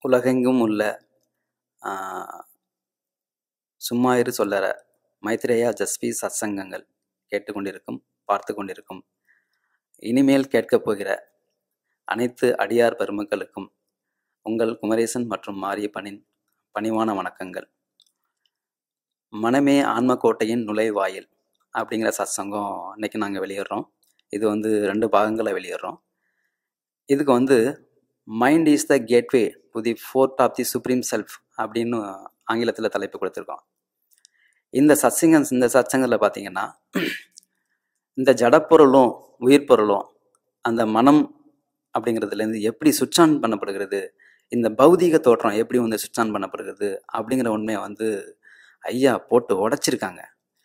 உலகெங்கும் உள்ள ஆ, சும்மா இரு சொல்லற மைத்ரேயா ஜஸ்வி சத்சங்கங்கள் கேட்டுக்கொண்டிருக்கும் பார்த்து கொண்டிருக்கும் இனிமேல் கேட்கப் போகிற அனைத்து அடியார் பெருமக்களுக்கும் உங்கள் குமரேசன் மற்றும் மாரியப்பனின் பணிவான வணக்கங்கள் மனமே ஆன்மக்கோட்டையின் நுழைவாயில் அப்படிங்கிற சத்சங்கம் இன்னைக்கு நாங்கள் வெளியிடுறோம் இது வந்து ரெண்டு பாகங்களை வெளியிடுறோம் இதுக்கு வந்து mind is the gateway to the fourth of the supreme self அப்படின்னு ஆங்கிலத்தில் தலைப்பு கொடுத்துருக்கோம் இந்த சத்சங்கம் இந்த சத்சங்கத்தில் பார்த்தீங்கன்னா இந்த ஜடப்பொருளும் உயிர் பொருளும் அந்த மனம் அப்படிங்கிறதுலேருந்து எப்படி சுவிட்ச் ஆன் பண்ணப்படுகிறது இந்த பௌதீக தோற்றம் எப்படி வந்து சுவிட்ச் ஆன் பண்ணப்படுகிறது அப்படிங்கிற உண்மையை வந்து ஐயா போட்டு உடைச்சிருக்காங்க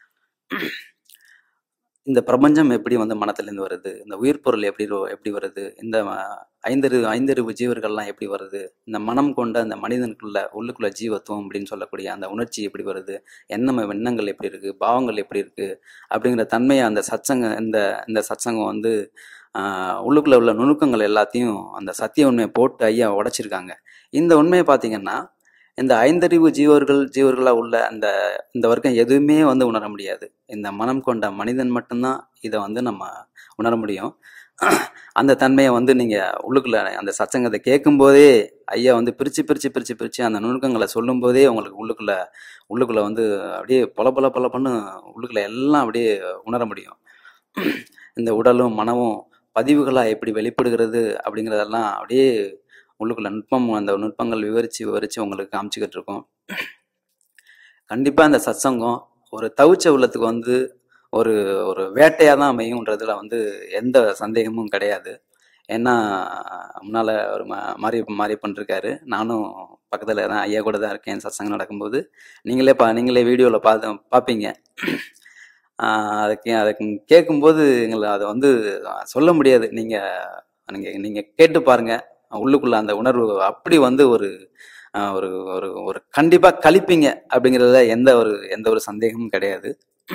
இந்த பிரபஞ்சம் எப்படி வந்து மனத்திலேருந்து வருது இந்த உயிர் பொருள் எப்படி ரோ- எப்படி வருது இந்த அஹ், ஐந்தறிவு ஐந்தறிவு ஜீவர்கள்லாம் எப்படி வருது இந்த மனம் கொண்ட அந்த மனிதனுக்குள்ள உள்ளுக்குள்ள ஜீவத்துவம் அப்படின்னு சொல்லக்கூடிய அந்த உணர்ச்சி எப்படி வருது எண்ணம் எண்ணங்கள் எப்படி இருக்கு பாவங்கள் எப்படி இருக்கு அப்படிங்கிற தன்மையை அந்த சத்சங்க இந்த இந்த சத்சங்கம் வந்து ஆஹ், உள்ளுக்குள்ள உள்ள நுணுக்கங்கள் எல்லாத்தையும் அந்த சத்திய உண்மையை போட்டு ஐயா உடைச்சிருக்காங்க இந்த உண்மையை பார்த்தீங்கன்னா இந்த ஐந்தறிவு ஜீவர்கள் ஜீவர்களாக உள்ள அந்த இந்த வர்க்கம் எதுவுமே வந்து உணர முடியாது இந்த மனம் கொண்ட மனிதன் மட்டும்தான் இதை வந்து நம்ம உணர முடியும் அந்த தன்மையை வந்து நீங்கள் உள்ளுக்குள்ள அந்த சச்சங்கத்தை கேட்கும்போதே ஐயா வந்து பிரித்து பிரித்து பிரித்து பிரித்து அந்த நுணுக்கங்களை சொல்லும்போதே உங்களுக்கு உள்ளுக்குள்ள உள்ளுக்குள்ள வந்து அப்படியே பொல பொல பொல பண்ணு உள்ளுக்குள்ள எல்லாம் அப்படியே உணர முடியும் இந்த உடலும் மனமும் பதிவுகளாக எப்படி வெளிப்படுகிறது அப்படிங்கிறதெல்லாம் அப்படியே உள்ளுக்குள்ள நுட்பம் அந்த நுட்பங்கள் விவரித்து விவரித்து உங்களுக்கு காமிச்சிக்கிட்டு இருக்கோம் கண்டிப்பாக இந்த சத்சங்கம் ஒரு தவிச்ச உள்ளத்துக்கு வந்து ஒரு ஒரு வேட்டையாக தான் அமையுன்றதுல வந்து எந்த சந்தேகமும் கிடையாது ஏன்னா முன்னால் ஒரு மா மாறி மாறி பண்ணிருக்காரு நானும் பக்கத்தில் தான் ஐயா கூட தான் இருக்கேன் சத்சங்கம் நடக்கும்போது நீங்களே பா நீங்களே வீடியோவில் பார்த்து பார்ப்பீங்க ஆஹ் அதுக்கு அதுக்கு கேட்கும்போது எங்களை அதை வந்து சொல்ல முடியாது நீங்கள் நீங்கள் நீங்கள் கேட்டு பாருங்க உள்ளுக்குள்ள அந்த உணர்வு அப்படி வந்து ஒரு ஆஹ் ஒரு ஒரு ஒரு கண்டிப்பாக கழிப்பீங்க அப்படிங்கிறதுல எந்த ஒரு எந்த ஒரு சந்தேகமும் கிடையாது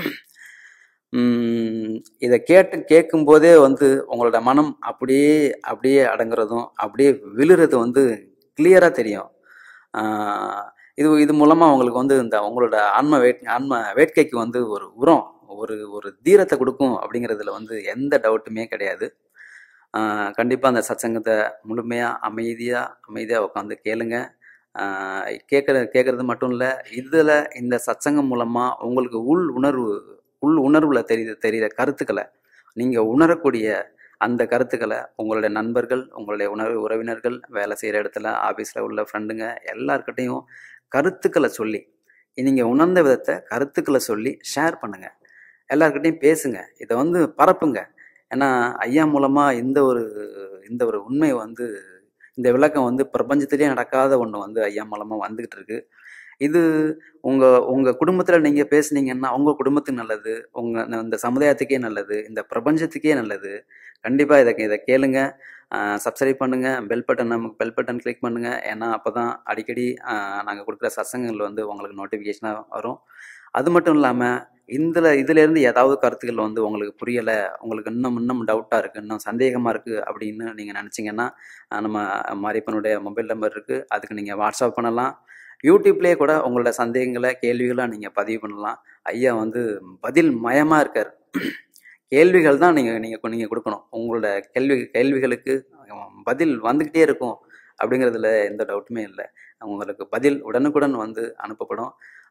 உம் இதை கேட்டு கேட்கும்போதே வந்து உங்களோட மனம் அப்படியே அப்படியே அடங்குறதும் அப்படியே விழுறது வந்து கிளியராக தெரியும் ஆஹ் இது இது மூலமாக உங்களுக்கு வந்து இந்த உங்களோட ஆன்ம வேட் ஆன்ம வேட்கைக்கு வந்து ஒரு உரம் ஒரு ஒரு தீரத்தை கொடுக்கும் அப்படிங்கிறதுல வந்து எந்த டவுட்டுமே கிடையாது கண்டிப்பாக அந்த சத்சங்கத்தை முழுமையாக அமைதியாக அமைதியாக உட்காந்து கேளுங்க கேட்குற கேட்குறது மட்டும் இல்லை இதில் இந்த சத்சங்கம் மூலமாக உங்களுக்கு உள் உணர்வு உள் உணர்வில் தெரியுது தெரிகிற கருத்துக்களை நீங்கள் உணரக்கூடிய அந்த கருத்துக்களை உங்களுடைய நண்பர்கள் உங்களுடைய உணர்வு உறவினர்கள் வேலை செய்கிற இடத்துல ஆஃபீஸில் உள்ள ஃப்ரெண்டுங்க எல்லார்கிட்டையும் கருத்துக்களை சொல்லி நீங்கள் உணர்ந்த விதத்தை கருத்துக்களை சொல்லி ஷேர் பண்ணுங்க எல்லார்கிட்டையும் பேசுங்க இதை வந்து பரப்புங்க ஏன்னா ஐயா மூலமாக இந்த ஒரு இந்த ஒரு உண்மை வந்து இந்த விளக்கம் வந்து பிரபஞ்சத்திலே நடக்காத ஒன்று வந்து ஐயா மூலமாக வந்துக்கிட்டு இருக்கு இது உங்கள் உங்கள் குடும்பத்தில் நீங்கள் பேசுனீங்கன்னா உங்கள் குடும்பத்துக்கு நல்லது உங்கள் இந்த சமுதாயத்துக்கே நல்லது இந்த பிரபஞ்சத்துக்கே நல்லது கண்டிப்பாக இதை இதை கேளுங்க சப்ஸ்கிரைப் பண்ணுங்கள் பெல் பட்டன் நமக்கு பெல் பட்டன் கிளிக் பண்ணுங்கள் ஏன்னா அப்போ தான் அடிக்கடி நாங்கள் கொடுக்குற சத்சங்கங்கள் வந்து உங்களுக்கு நோட்டிஃபிகேஷனாக வரும் அது மட்டும் இல்லாமல் இதில் இதுலேருந்து ஏதாவது கருத்துக்கள் வந்து உங்களுக்கு புரியலை உங்களுக்கு இன்னும் இன்னும் டவுட்டாக இருக்குது இன்னும் சந்தேகமாக இருக்குது அப்படின்னு நீங்கள் நினச்சிங்கன்னா நம்ம மாரியப்பனுடைய மொபைல் நம்பர் இருக்குது அதுக்கு நீங்கள் வாட்ஸ்அப் பண்ணலாம் யூடியூப்லேயே கூட உங்களோட சந்தேகங்களை கேள்விகளாக நீங்கள் பதிவு பண்ணலாம் ஐயா வந்து பதில் மயமாக இருக்கார் கேள்விகள் தான் நீங்கள் நீங்கள் நீங்கள் கொடுக்கணும் உங்களோட கேள்வி கேள்விகளுக்கு பதில் வந்துக்கிட்டே இருக்கும் அப்படிங்கிறதுல எந்த டவுட்டுமே இல்லை உங்களுக்கு பதில் உடனுக்குடன் வந்து அனுப்பப்படும்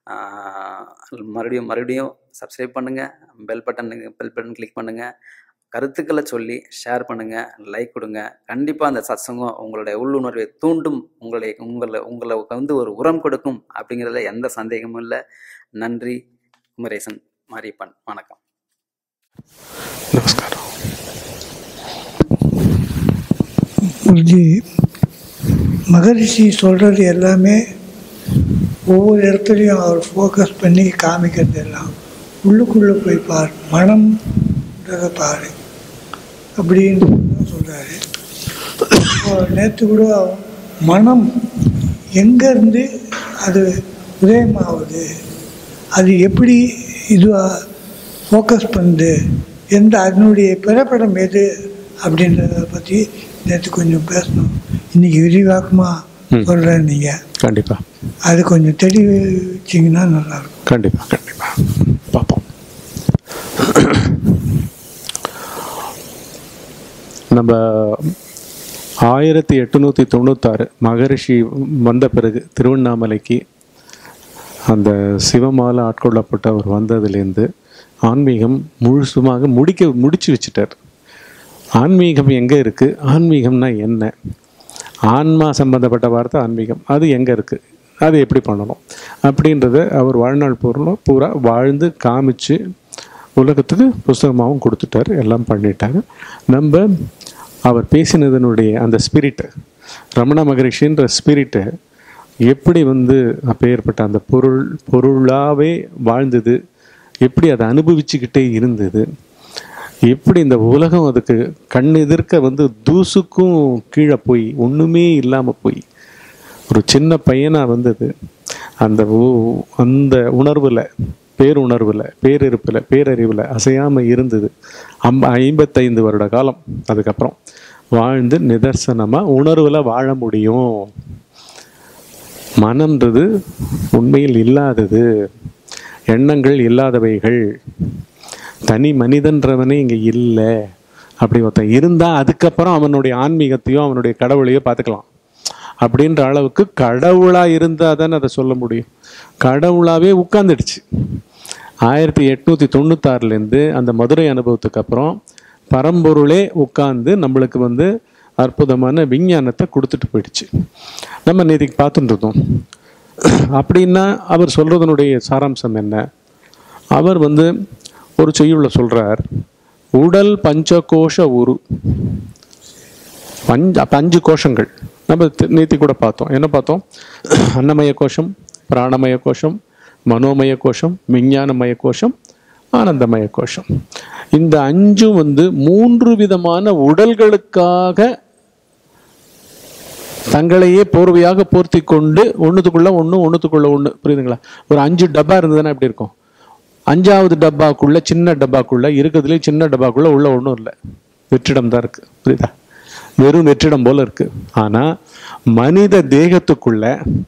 மறுபடியும் மறுபடியும் சப்ஸ்கிரைப் பண்ணுங்கள் bell button bell button click பண்ணுங்கள் கருத்துக்களை சொல்லி ஷேர் பண்ணுங்கள் லைக் கொடுங்க கண்டிப்பாக அந்த சத்சங்கம் உங்களுடைய உள்ளுணர்வை தூண்டும் உங்களை உங்களை உங்களை வந்து ஒரு உரம் கொடுக்கும் அப்படிங்கிறதுல எந்த சந்தேகமும் இல்லை நன்றி குமரேசன் மாரியப்பன் வணக்கம் நமஸ்காரம் குருஜி மகரிஷி சொல்கிறது எல்லாமே ஒவ்வொரு இடத்துலையும் அவர் ஃபோக்கஸ் பண்ணி காமிக்கிறது எல்லாம் உள்ளுக்குள்ளே போய் பார் மனம்ன்றதை பாரு அப்படின்னு சொல்கிறாரு நேற்று கூட மனம் எங்கேருந்து அது உதயமாகுது அது எப்படி இதுவாக ஃபோக்கஸ் பண்ணுது எந்த அதனுடைய பிறப்பிடம் எது அப்படின்றத பற்றி நேற்று கொஞ்சம் பேசணும் இன்றைக்கி விரிவாக்கமாக ம். சொல்கிறேன் நீங்கள் கண்டிப்பா அது கொஞ்சம் தெளிவிச்சிங்கன்னா நல்லாயிருக்கும் கண்டிப்பா கண்டிப்பா பார்ப்போம் நம்ம ஆயிரத்தி எட்டுநூற்றி தொண்ணூத்தாறு மகரிஷி வந்த பிறகு திருவண்ணாமலைக்கு அந்த சிவமால ஆட்கொள்ளப்பட்டு அவர் வந்ததுலேருந்து ஆன்மீகம் முழுசுமாக முடிக்க முடிச்சு வச்சுட்டார் ஆன்மீகம் எங்கே இருக்குது ஆன்மீகம்னா என்ன ஆன்மா சம்பந்தப்பட்ட வார்த்தை ஆன்மீகம் அது எங்கே இருக்குது அது எப்படி பண்ணணும் அப்படின்றத அவர் வாழ்நாள் பூர்ண பூரா வாழ்ந்து காமிச்சு உலகத்துக்கு புஸ்தகமாகவும் கொடுத்துட்டார் எல்லாம் பண்ணிட்டாரு நம்ம அவர் பேசினதனுடைய அந்த ஸ்பிரிட்டு ரமண மகரிஷின்ற ஸ்பிரிட்டு எப்படி வந்து அப்பேற்பட்ட அந்த பொருள் பொருளாகவே வாழ்ந்தது எப்படி அதை அனுபவிச்சுக்கிட்டே இருந்தது எப்படி இந்த உலகம் அதுக்கு கண் எதிர்க்க வந்து தூசுக்கும் கீழே போய் ஒன்றுமே இல்லாமல் போய் ஒரு சின்ன பையனாக வந்தது அந்த உ- அந்த உணர்வில் பேருணர்வில் பேரிருப்பில் பேரறிவில் அசையாமல் இருந்தது அம்ப ஐம்பத்தைந்து வருட காலம் அதுக்கப்புறம் வாழ்ந்து நிதர்சனமாக உணர்வில் வாழ முடியும் மனம்ன்றது உண்மையில் இல்லாதது எண்ணங்கள் இல்லாதவைகள் தனி மனிதன்றவனே இங்கே இல்லை அப்படி ஒருத்தன் இருந்தால் அதுக்கப்புறம் அவனுடைய ஆன்மீகத்தையோ அவனுடைய கடவுளையோ பார்த்துக்கலாம் அப்படின்ற அளவுக்கு கடவுளாக இருந்தால் தானே அதை சொல்ல முடியும் கடவுளாகவே உட்காந்துடுச்சு ஆயிரத்தி எட்நூற்றி தொண்ணூத்தாறுலேருந்து அந்த மதுரை அனுபவத்துக்கு அப்புறம் பரம்பொருளே உட்கார்ந்து நம்மளுக்கு வந்து அற்புதமான விஞ்ஞானத்தை கொடுத்துட்டு போயிடுச்சு நம்ம நேற்றுக்கு பார்த்துட்டு இருந்தோம் அப்படின்னா அவர் சொல்றதனுடைய சாராம்சம் என்ன அவர் வந்து ஒரு செய்யுள்ள சொல்றார் உடல் பஞ்சகோஷ உரு பஞ்ச அப்ப அஞ்சு கோஷங்கள் நம்ம தி- நேத்தி கூட பார்த்தோம் என்ன பார்த்தோம் அன்னமய கோஷம் பிராணமய கோஷம் மனோமய கோஷம் விஞ்ஞானமய கோஷம் ஆனந்தமய கோஷம் இந்த அஞ்சும் வந்து மூன்று விதமான உடல்களுக்காக தங்களையே போர்வையாக போர்த்தி கொண்டு ஒன்றுத்துக்குள்ள ஒன்று ஒன்றுத்துக்குள்ள ஒன்று புரியுதுங்களா ஒரு அஞ்சு டப்பா இருந்ததுன்னா எப்படி இருக்கும் அஞ்சாவது டப்பாக்குள்ள சின்ன டப்பாக்குள்ள இருக்கிறதுலே சின்ன டப்பாக்குள்ள உள்ள ஒன்றும் இல்லை வெற்றிடம் தான் இருக்கு புரியுதா வெறும் வெற்றிடம் போல இருக்கு ஆனா மனித தேகத்துக்குள்ள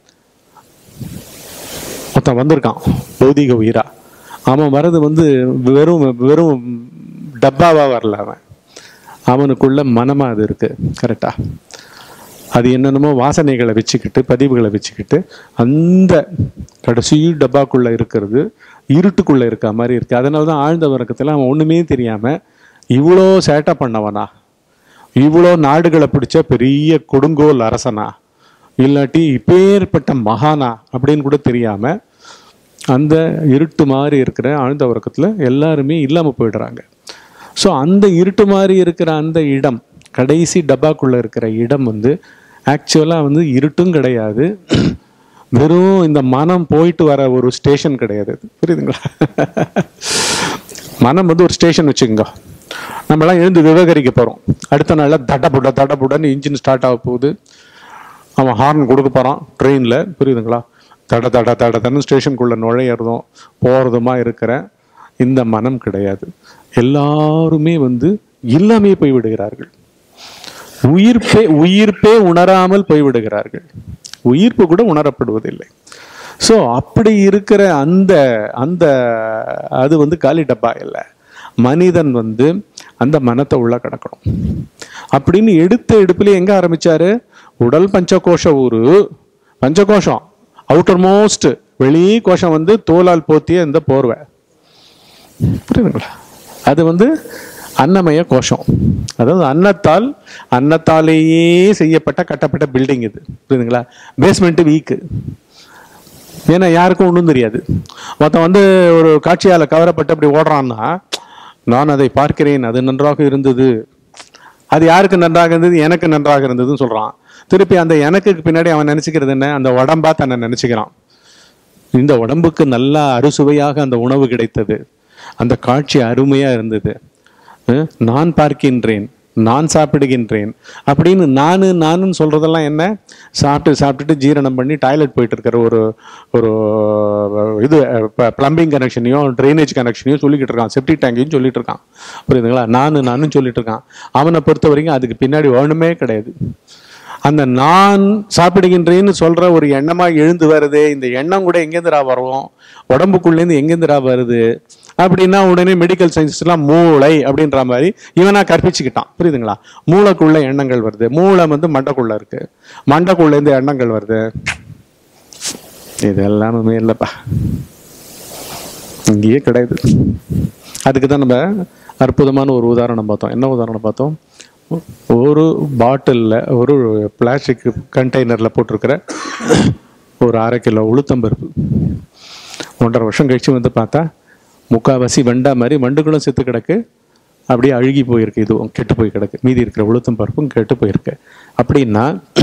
ஒருத்தன் வந்திருக்கான் பௌதிக உயிரா அவன் வர்றது வந்து வெறும் வெறும் டப்பாவா வரல அவன் அவனுக்குள்ள மனமா அது இருக்கு கரெக்டா அது என்னென்னமோ வாசனைகளை வச்சுக்கிட்டு பதிவுகளை வச்சுக்கிட்டு அந்த கடைசி டப்பாக்குள்ள இருக்கிறது இருட்டுக்குள்ள இருக்க மாதிரி இருக்கு அதனால தான் ஆழ்ந்த வர்க்கத்தில் அவன் ஒண்ணுமே தெரியாம இவ்வளோ சேட்டை பண்ணவனா இவ்வளோ நாடுகளை பிடிச்ச பெரிய கொடுங்கோல் அரசனா இல்லாட்டி இப்பேற்பட்ட மகானா அப்படின்னு கூட தெரியாம அந்த இருட்டு மாதிரி இருக்கிற ஆழ்ந்த உறக்கத்தில் எல்லாருமே இல்லாமல் போயிடுறாங்க ஸோ அந்த இருட்டு மாதிரி இருக்கிற அந்த இடம் கடைசி டப்பாக்குள்ள இருக்கிற இடம் வந்து ஆக்சுவலாக வந்து இருட்டும் கிடையாது வெறும் இந்த மனம் போயிட்டு வர ஒரு ஸ்டேஷன் கிடையாது அது. புரியுதுங்களா மனம் வந்து ஒரு ஸ்டேஷன் வச்சுக்கோங்க நம்மலாம் எழுந்து விவகரிக்க போகிறோம் அடுத்த நாளில் தடபுட தடபுடன்னு இன்ஜின் ஸ்டார்ட் ஆக போகுது அவன் ஹார்ன் கொடுக்க போகிறான் ட்ரெயினில் புரியுதுங்களா தட தட தட தடன்னு ஸ்டேஷனுக்குள்ளே நுழையிறதும் போகிறதுமா இருக்கிற இந்த மனம் கிடையாது எல்லாருமே வந்து இல்லாமே போய்விடுகிறார்கள் உயிர்ப்பே உயிர்ப்பே உணராமல் போய்விடுகிறார்கள் உயிர்ப்பு கூட உணரப்படுவதில்லை ஸோ அப்படி இருக்கிற அந்த அந்த அது வந்து காலி டப்பா இல்லை மனிதன் வந்து அந்த மனத்தை உள்ள கிடக்கணும் அப்படின்னு எடுத்த எடுப்புல எங்க ஆரம்பிச்சாரு உடல் பஞ்சகோஷ ஊரு பஞ்சகோஷம் அவுட்டர் மோஸ்ட் வெளி கோஷம் வந்து தோலால் போத்திய இந்த போர்வை புரியுதுங்களா அது வந்து அன்னமய கோஷம் அதாவது அன்னத்தால் அன்னத்தாலேயே செய்யப்பட்ட கட்டப்பட்ட பில்டிங் இது புரியுதுங்களா பேஸ்மெண்ட் வீக்கு ஏன்னா யாருக்கும் ஒன்றும் தெரியாது ஒருத்தன் வந்து ஒரு காட்சியால் கவரப்பட்டு அப்படி ஓடுறான்னா நான் அதை பார்க்கிறேன் அது நன்றாக இருந்தது அது யாருக்கு நன்றாக இருந்தது எனக்கு நன்றாக இருந்ததுன்னு சொல்றான் திருப்பி அந்த எனக்கு பின்னாடி அவன் நினைச்சுக்கிறது என்ன அந்த உடம்பா தன்னை நினைச்சுக்கிறான் இந்த உடம்புக்கு நல்லா அறுசுவையாக அந்த உணவு கிடைத்தது அந்த காட்சி அருமையா இருந்தது அஹ் நான் பார்க்கின்றேன் நான் சாப்பிடுகின்றேன் அப்படின்னு நானு நானுன்னு சொல்றதெல்லாம் என்ன சாப்பிட்டு சாப்பிட்டுட்டு ஜீரணம் பண்ணி டாய்லெட் போயிட்டு இருக்கிற ஒரு ஒரு இது பிளம்பிங் கனெக்ஷனையும் ட்ரைனேஜ் கனெக்ஷனையும் சொல்லிக்கிட்டு இருக்கான் செப்டிக் டேங்கையும் சொல்லிட்டு இருக்கான் புரியுதுங்களா நானு நானும் சொல்லிட்டு இருக்கான் அவனை பொறுத்த வரைக்கும் அதுக்கு பின்னாடி ஒண்ணுமே கிடையாது அந்த நான் சாப்பிடுகின்றேன்னு சொல்ற ஒரு எண்ணமா எழுந்து வருது இந்த எண்ணம் கூட எங்கேருந்துடா வரும் உடம்புக்குள்ளேருந்து எங்கேருந்துடா வருது அப்படின்னா உடனே மெடிக்கல் சயின்ஸ்லாம் மூளை அப்படின்ற மாதிரி இவனா கற்பிச்சுக்கிட்டான் புரியுதுங்களா மூளைக்குள்ள எண்ணங்கள் வருது மூளை வந்து மண்டைக்குள்ள இருக்கு மண்டைக்குள்ள இருந்து எண்ணங்கள் வருது இது எல்லாமே இல்லைப்பா இங்கேயே கிடையாது அதுக்கு தான் நம்ம அற்புதமான ஒரு உதாரணம் பார்த்தோம் என்ன உதாரணம் பார்த்தோம் ஒரு பாட்டிலில் ஒரு பிளாஸ்டிக் கண்டெய்னரில் போட்டிருக்கிற ஒரு அரை கிலோ உளுத்தம்பருப்பு ஒன்றரை வருஷம் கழிச்சு வந்து பார்த்தா முக்காவாசி வண்டா மாதிரி வண்டுகளும் செத்து கிடக்கு அப்படியே அழுகி போயிருக்கு இதுவும் கெட்டு போய் கிடக்கு மீதி இருக்கிற உளுத்தம் பருப்பும் கெட்டு போயிருக்கு அப்படின்னா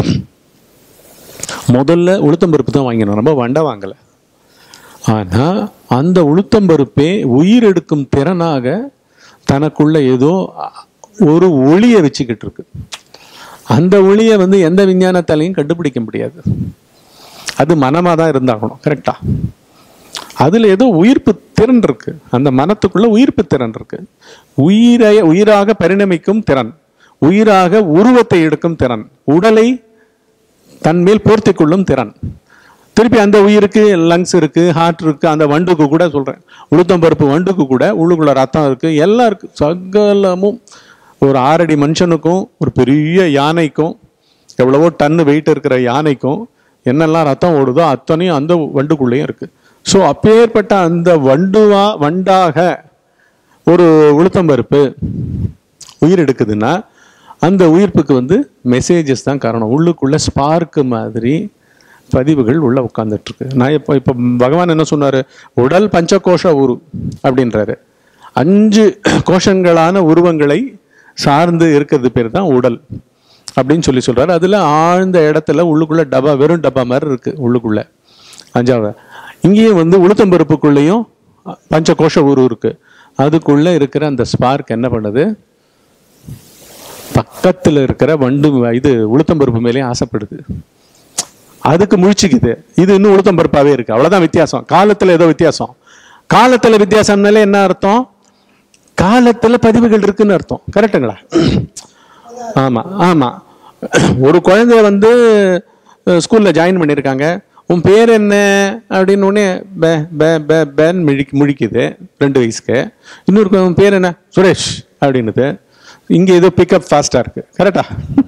முதல்ல உளுத்தம்பருப்பு தான் வாங்கினோம் நம்ம வண்டை வாங்கலை ஆனா அந்த உளுத்தம்பருப்பே உயிர் எடுக்கும் திறனாக தனக்குள்ள ஏதோ ஒரு ஒளியை வச்சுக்கிட்டு இருக்கு அந்த ஒளியை வந்து எந்த விஞ்ஞானத்தாலையும் கண்டுபிடிக்க முடியாது அது மனமாக தான் இருந்தாகணும் கரெக்டா அதுல ஏதோ உயிர்ப்பு திறன் இருக்கு அந்த மனத்துக்குள்ள உயிர்ப்பு திறன் இருக்கு உயிரை உயிராக பரிணமிக்கும் திறன் உயிராக உருவத்தை எடுக்கும் திறன் உடலை தன்மேல் போர்த்தி கொள்ளும் திறன் திருப்பி அந்த உயிருக்கு லங்ஸ் இருக்கு ஹார்ட் இருக்கு அந்த வண்டுக்கு கூட சொல்றேன் உளுத்தம் பருப்பு வண்டுக்கு கூட உள்ளுக்குள்ள ரத்தம் இருக்கு எல்லாம் இருக்கு சகலமும் ஒரு ஆறடி மனுஷனுக்கும் ஒரு பெரிய யானைக்கும் எவ்வளவோ டன்னு வெயிட் இருக்கிற யானைக்கும் என்னெல்லாம் ரத்தம் ஓடுதோ அத்தனையும் அந்த வண்டுக்குள்ளேயும் இருக்கு ஸோ அப்பேற்பட்ட அந்த வண்டுவா வண்டாக ஒரு உளுத்தம்பருப்பு உயிர் எடுக்குதுன்னா அந்த உயிர்ப்புக்கு வந்து மெசேஜஸ் தான் காரணம் உள்ளுக்குள்ள ஸ்பார்க்கு மாதிரி பதிவுகள் உள்ள உட்கார்ந்துட்டு இருக்கு நான் இப்போ இப்போ பகவான் என்ன சொன்னாரு உடல் பஞ்சகோஷ உரு அப்படின்றாரு அஞ்சு கோஷங்களான உருவங்களை சார்ந்து இருக்கிறது பேர் தான் உடல் அப்படின்னு சொல்லி சொல்றாரு அதுல ஆழ்ந்த இடத்துல உள்ளுக்குள்ள டப்பா வெறும் டப்பா மாதிரி இருக்கு உள்ளுக்குள்ள அஞ்சாவது இங்கேயும் வந்து உளுத்தம்பருப்புக்குள்ளேயும் பஞ்சகோஷ உரு இருக்கு அதுக்குள்ள இருக்கிற அந்த ஸ்பார்க் என்ன பண்ணுது பக்கத்துல இருக்கிற வண்டு இது உளுத்தம்பருப்பு மேலேயும் ஆசைப்படுது அதுக்கு முழிச்சுக்குது இது இன்னும் உளுத்தம்பருப்பாவே இருக்கு அவ்வளவுதான் வித்தியாசம் காலத்துல ஏதோ வித்தியாசம் காலத்துல வித்தியாசம்னாலே என்ன அர்த்தம் காலத்துல பதிவுகள் இருக்குன்னு அர்த்தம் கரெக்டுங்களா ஆமா ஆமா ஒரு குழந்தைய வந்து அஹ், ஸ்கூல்ல ஜாயின் பண்ணியிருக்காங்க உன் பேர் என்ன அப்படின்னு உடனே பே பே பே பேன்னு முழி முழிக்குது ரெண்டு வயசுக்கு இன்னொரு கு- உன் பேர் என்ன சுரேஷ் அப்படின்னுது இங்க ஏதோ பிக்கப் ஃபாஸ்டா இருக்கு கரெக்டா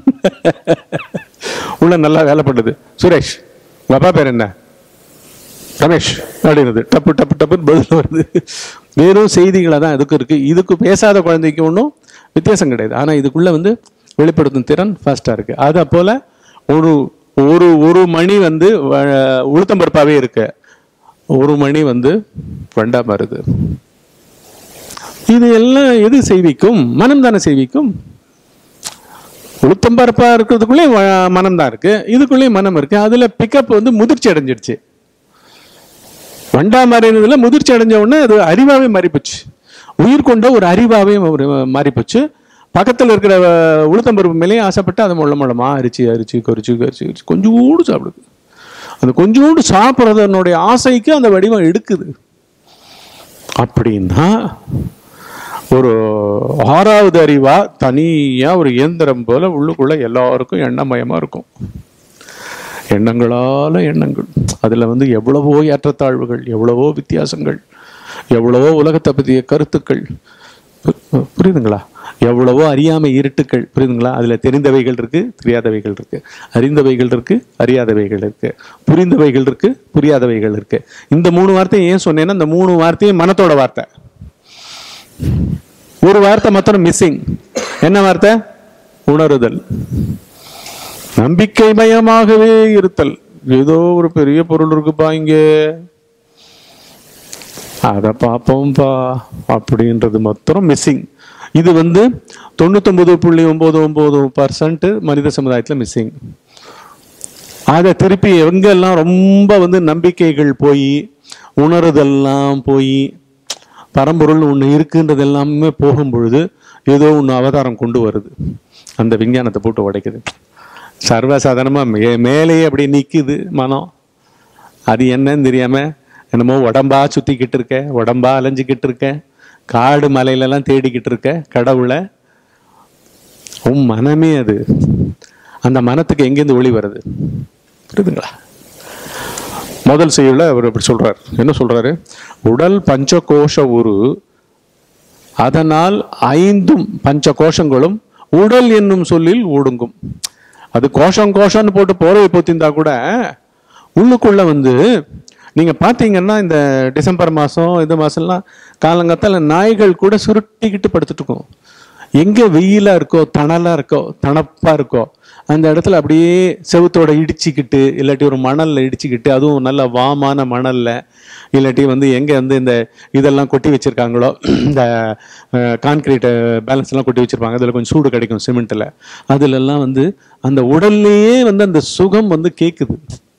உள்ள நல்லா வேலை பண்ணுது சுரேஷ் உங்க அப்பா பேர் என்ன ரமேஷ் அப்படின்னுது டப்பு டப்பு டப்புன்னு பதில் வருது வெறும் செய்திகளாக தான் இதுக்கு இருக்கு இதுக்கு பேசாத குழந்தைக்கு ஒன்றும் வித்தியாசம் கிடையாது ஆனால் இதுக்குள்ள வந்து வெளிப்படுத்தும் திறன் ஃபாஸ்ட்டாக இருக்கு அதை போல ஒரு ஒரு ஒரு மணி வந்து வ- உளுத்தம்பருப்பாவே இருக்கு ஒரு மணி வந்து வண்டா வருது இது எல்லாம் எது செய்விக்கும் மனம் தானே செய்விக்கும் உளுத்தம்பருப்பா இருக்கிறதுக்குள்ளே மனம் தான் இருக்கு இதுக்குள்ளேயும் மனம் இருக்கு அதுல பிக்கப் வந்து முதிர்ச்சி அடைஞ்சிடுச்சு வண்டா மாறினதுல முதிர்ச்சி அடைஞ்ச உடனே அது அறிவாவே மாறிப்போச்சு உயிர் கொண்ட ஒரு அறிவாவே ஒரு மாறிப்போச்சு பக்கத்துல இருக்கிற அஹ், உளுத்தம்பருப்பு மேலேயே ஆசைப்பட்டு அதை முள்ள முள்ளமா அரிச்சு அரிச்சு கொறிச்சு கரிச்சு கரிச்சு கொஞ்சோண்டு சாப்பிடுது அந்த கொஞ்சோண்டு சாப்பிட்றதனுடைய ஆசைக்கு அந்த வடிவம் எடுக்குது அப்படின்னா ஒரு ஆறாவது அறிவா தனியா ஒரு இயந்திரம் போல உள்ளுக்குள்ள எல்லாருக்கும் எண்ணமயமா இருக்கும் எண்ணங்களால எண்ணங்கள் அதுல வந்து எவ்வளவோ ஏற்றத்தாழ்வுகள் எவ்வளவோ வித்தியாசங்கள் எவ்வளவோ உலகத்தை பற்றிய கருத்துக்கள் பு- புரியுதுங்களா எவ்வளவோ அறியாமை இருட்டுக்கள் புரியுதுங்களா அதுல தெரிந்தவைகள் இருக்கு தெரியாதவைகள் இருக்கு அறிந்தவைகள் இருக்கு அறியாதவைகள் இருக்கு புரிந்தவைகள் இருக்கு புரியாதவைகள் இருக்கு இந்த மூணு வார்த்தையை ஏன் சொன்னேன்னா இந்த மூணு வார்த்தையும் மனத்தோட வார்த்தை ஒரு வார்த்தை மாத்திரம் மிஸ்ஸிங் என்ன வார்த்தை உணருதல் நம்பிக்கை மயமாகவே இருத்தல் ஏதோ ஒரு பெரிய பொருள் இருக்குப்பா இங்க அதை பார்ப்போம்ப்பா அப்படின்றது மாத்திரம் மிஸ்ஸிங் இது வந்து தொண்ணூத்தொன்பது புள்ளி ஒன்பது ஒன்பது பர்சன்ட் மனித சமுதாயத்தில் மிஸ்ஸிங் அதை திருப்பி எங்கெல்லாம் ரொம்ப வந்து நம்பிக்கைகள் போய் உணருதெல்லாம் போய் பரம்பொருள் ஒன்று இருக்குன்றது எல்லாமே போகும் பொழுது ஏதோ ஒன்று அவதாரம் கொண்டு வருது அந்த விஞ்ஞானத்தை போட்டு உடைக்குது சர்வசாதாரணமாக மே மேலேயே அப்படி நிற்குது மனம் அது என்னன்னு தெரியாம என்னமோ உடம்பா சுத்திக்கிட்டு இருக்க உடம்பா அலைஞ்சிக்கிட்டு இருக்க காடு மலையிலலாம் தேடிக்கிட்டு இருக்க கடவுளை உன் மனமே அது அந்த மனத்துக்கு எங்கேருந்து ஒளி வருது புரியுதுங்களா முதல் செய்யுள்ள அவர் அப்படி சொல்றார் என்ன சொல்றாரு உடல் பஞ்சகோஷ உரு அதனால் ஐந்தும் பஞ்ச கோஷங்களும் உடல் என்னும் சொல்லில் ஒடுங்கும் அது கோஷம் கோஷம்னு போட்டு போர்வை போத்திருந்தா கூட உள்ளுக்குள்ள வந்து நீங்க பாத்தீங்கன்னா இந்த டிசம்பர் மாசம் இந்த மாசம்லாம் காலங்கத்தால நாய்கள் கூட சுருட்டிக்கிட்டு படுத்துட்டு இருக்கும் எங்க வெயிலா இருக்கோ தணலா இருக்கோ தணப்பா இருக்கோ அந்த இடத்துல அப்படியே செவுத்தோட இடிச்சுக்கிட்டு இல்லாட்டி ஒரு மணல்ல இடிச்சுக்கிட்டு அதுவும் நல்ல வாமான மணல்ல இல்லாட்டி வந்து எங்க வந்து இந்த இதெல்லாம் கொட்டி வச்சிருக்காங்களோ இந்த கான்கிரீட் பேலன்ஸ் எல்லாம் கொட்டி வச்சிருப்பாங்க அதுல கொஞ்சம் சூடு கிடைக்கும் சிமெண்ட்ல அதுல எல்லாம் வந்து அந்த உடல்லையே வந்து அந்த சுகம் வந்து கேக்குது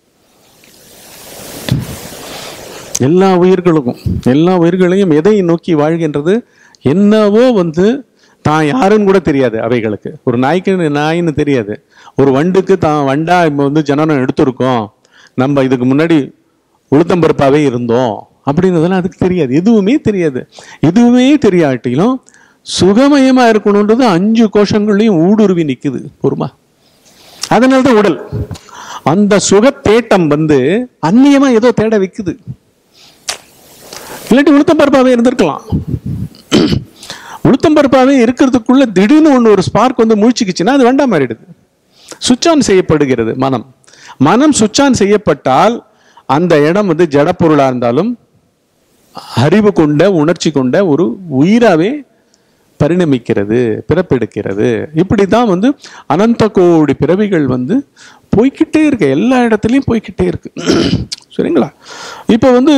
எல்லா உயிர்களுக்கும் எல்லா உயிர்களையும் எதை நோக்கி வாழ்கின்றது என்னவோ வந்து தான் யாருன்னு கூட தெரியாது அவைகளுக்கு ஒரு நாய்க்கு நாயின்னு தெரியாது ஒரு வண்டுக்கு தான் வண்டா இப்போ வந்து ஜனனம் எடுத்திருக்கோம் நம்ம இதுக்கு முன்னாடி உளுத்தம்பருப்பாவே இருந்தோம் அப்படின்றதெல்லாம் அதுக்கு தெரியாது எதுவுமே தெரியாது எதுவுமே தெரியாட்டிலும் சுகமயமா இருக்கணுன்றது அஞ்சு கோஷங்களையும் ஊடுருவி நிக்குது பொறுமா அதனால தான் உடல் அந்த சுகத்தேட்டம் வந்து அந்நியமா ஏதோ தேட வைக்குது இல்லாட்டி உளுத்தம்பருப்பாவே இருந்திருக்கலாம் உளுத்தம்பருப்பாவே இருக்கிறதுக்குள்ள திடீர்னு ஒன்று ஒரு ஸ்பார்க் வந்து முழிச்சுக்குச்சுன்னா அது வேண்டாம் மாறிடுது சுவிட்ச் ஆன் செய்யப்படுகிறது மனம் மனம் சுவிட்ச் ஆன் செய்யப்பட்டால் அந்த இடம் வந்து ஜடப்பொருளா இருந்தாலும் அறிவு கொண்ட உணர்ச்சி கொண்ட ஒரு உயிராவே பரிணமிக்கிறது பிறப்பெடுக்கிறது இப்படி தான் வந்து அனந்த கோடி பிறவிகள் வந்து போய்க்கிட்டே இருக்கு எல்லா இடத்துலையும் போய்க்கிட்டே இருக்கு சரிங்களா இப்போ வந்து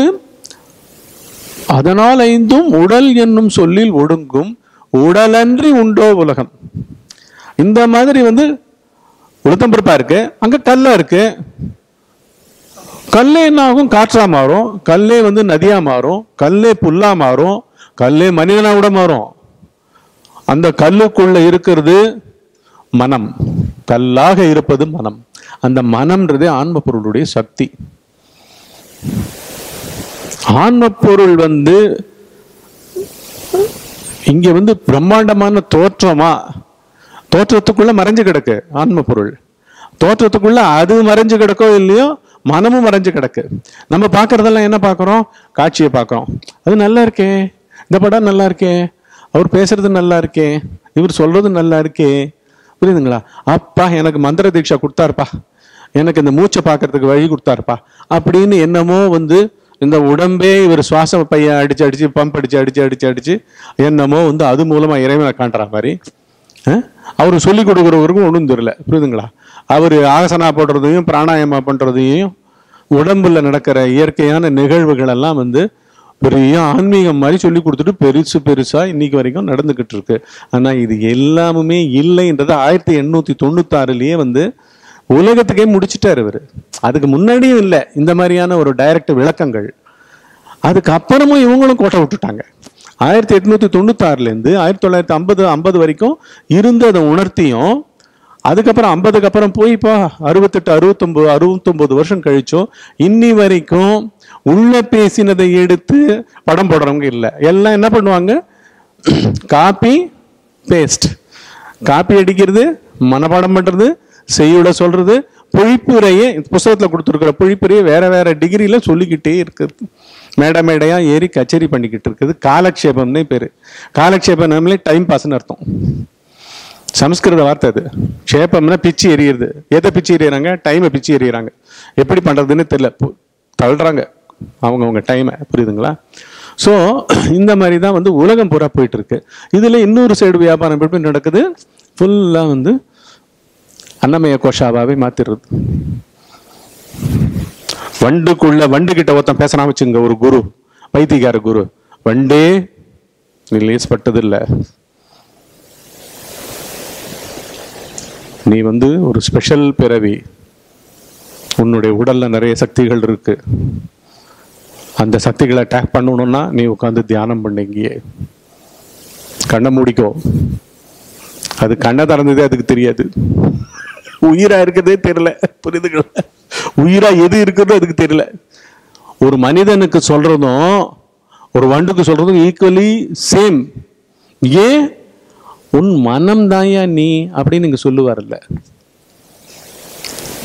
அதனால் ஐந்தும் உடல் என்னும் சொல்லில் ஒடுங்கும் உடலன்றி உண்டோ உலகம் இந்த மாதிரி வந்து உளுத்தம்பருப்பா இருக்கு அங்க கல்லா இருக்கு கல்லே என்ன ஆகும் காற்றா மாறும் கல்லே வந்து நதியா மாறும் கல்லே புல்லா மாறும் கல்லே மனிதனா கூட மாறும் அந்த கல்லுக்குள்ள இருக்கிறது மனம் கல்லாக இருப்பது மனம் அந்த மனம்ன்றது ஆன்ம பொருளுடைய சக்தி ஆன்ம பொருள் வந்து இங்க வந்து பிரம்மாண்டமான தோற்றமா தோற்றத்துக்குள்ள மறைஞ்சு கிடக்கு ஆன்ம பொருள் தோற்றத்துக்குள்ள அது மறைஞ்சு கிடக்கோ இல்லையோ மனமும் மறைஞ்சு கிடக்கு நம்ம பார்க்கறதெல்லாம் என்ன பார்க்கறோம் காட்சியை பார்க்கறோம் அது நல்லா இருக்கே இந்த படம் நல்லா இருக்கே அவர் பேசுறது நல்லா இருக்கே இவர் சொல்றது நல்லா இருக்கே புரியுதுங்களா அப்பா எனக்கு மந்திர தீட்சை கொடுத்தாருப்பா எனக்கு இந்த மூச்சை பார்க்கறதுக்கு வழி கொடுத்தாருப்பா அப்படின்னு என்னமோ வந்து இந்த உடம்பே இவர் சுவாச பைய அடிச்சு அடிச்சு பம்ப் அடிச்சு அடிச்சு அடிச்சு அடிச்சு என்னமோ வந்து அது மூலமா இறைவனை காட்டுற மாதிரி அவர் சொல்லி கொடுக்குறவருக்கும் ஒன்றும் தெரியல புரியுதுங்களா அவர் ஆசனா போடுறதையும் பிராணாயாமா பண்றதையும் உடம்புல நடக்கிற இயற்கையான நிகழ்வுகள் எல்லாம் வந்து பெரிய ஆன்மீகம் மாதிரி சொல்லி கொடுத்துட்டு பெருசு பெருசா இன்னைக்கு வரைக்கும் நடந்துகிட்டு இருக்கு ஆனா இது எல்லாமுமே இல்லைன்றது ஆயிரத்தி எண்ணூத்தி தொண்ணூத்தாறுலயே வந்து உலகத்துக்கே முடிச்சிட்டாரு இவர் அதுக்கு முன்னாடியும் இல்லை இந்த மாதிரியான ஒரு டைரக்ட் விளக்கங்கள் அதுக்கு அப்புறமும் இவங்களும் கோட்டை விட்டுட்டாங்க ஆயிரத்தி எட்நூத்தி தொண்ணூத்தாறுலேருந்து ஆயிரத்தி தொள்ளாயிரத்தி ஐம்பது ஐம்பது வரைக்கும் இருந்து அதை உணர்த்தியும் அதுக்கப்புறம் ஐம்பதுக்கு அப்புறம் போய் இப்போ அறுபத்தெட்டு அறுபத்தொம்பது அறுபத்தொம்பது வருஷம் கழிச்சோம் இன்னி வரைக்கும் உள்ள பேசினதை எடுத்து படம் போடுறவங்க இல்லை எல்லாம் என்ன பண்ணுவாங்க காப்பி பேஸ்ட் காப்பி அடிக்கிறது மனப்பாடம் பண்றது செய்யுட சொல்றது பொழிப்புரையே புஸ்தகத்தில் கொடுத்துருக்கிற பொழிப்புரையை வேற வேற டிகிரியில் சொல்லிக்கிட்டே இருக்குது மேடை மேடையா ஏறி கச்சேரி பண்ணிக்கிட்டு இருக்குது காலக்ஷேபம்னே பேரு காலக்ஷேபம் நம்மளே டைம் பாஸ்னு அர்த்தம் சமஸ்கிருத வார்த்தை அது க்ஷேபம்னா பிச்சு எறிகிறது எதை பிச்சு எறியறாங்க டைமை பிச்சு எறியறாங்க எப்படி பண்றதுன்னு தெரியல பு- தள்ளுறாங்க அவங்கவுங்க டைமை புரியுதுங்களா ஸோ இந்த மாதிரி தான் வந்து உலகம் பூரா போயிட்டு இருக்கு இதுல இன்னொரு சைடு வியாபாரம் எப்படி நடக்குது ஃபுல்லா வந்து அன்னமய கோஷாவாவே மாத்திடுறது வண்டுக்குள்ள வண்டு கிட்ட ஒருத்தன் பேசலாம் வச்சுங்க ஒரு குரு வைத்தியகார குரு வண்டே நீ லேஸ்பட்டது இல்ல நீ வந்து ஒரு ஸ்பெஷல் பிறவி உன்னுடைய உடல்ல நிறைய சக்திகள் இருக்கு அந்த சக்திகளை அட்டாக் பண்ணணும்னா நீ உட்காந்து தியானம் பண்ணிங்கியே கண்ணை மூடிக்கோ அது கண்ணை திறந்ததே அதுக்கு தெரியாது உயிரா இருக்கிறதே தெரியல புரியுதுங்களா உயிரா எது இருக்கிறதோ அதுக்கு தெரியல ஒரு மனிதனுக்கு சொல்றதும் ஒரு வண்டுக்கு சொல்றதும் ஈக்குவலி சேம் ஏன் உன் மனம் தாயா நீ அப்படின்னு இங்க சொல்லுவார்ல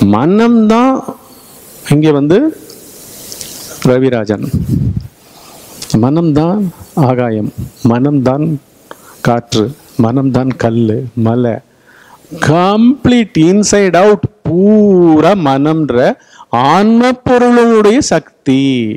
மனம்தான் இங்கே வந்து ரவிராஜன் மனம்தான் ஆகாயம் மனம்தான் காற்று மனம்தான் கல் மலை கம்ப்ளீட் இன்சைட் அவுட் பூரா மனம்ன்ற ஆன்ம பொருளுடைய சக்தி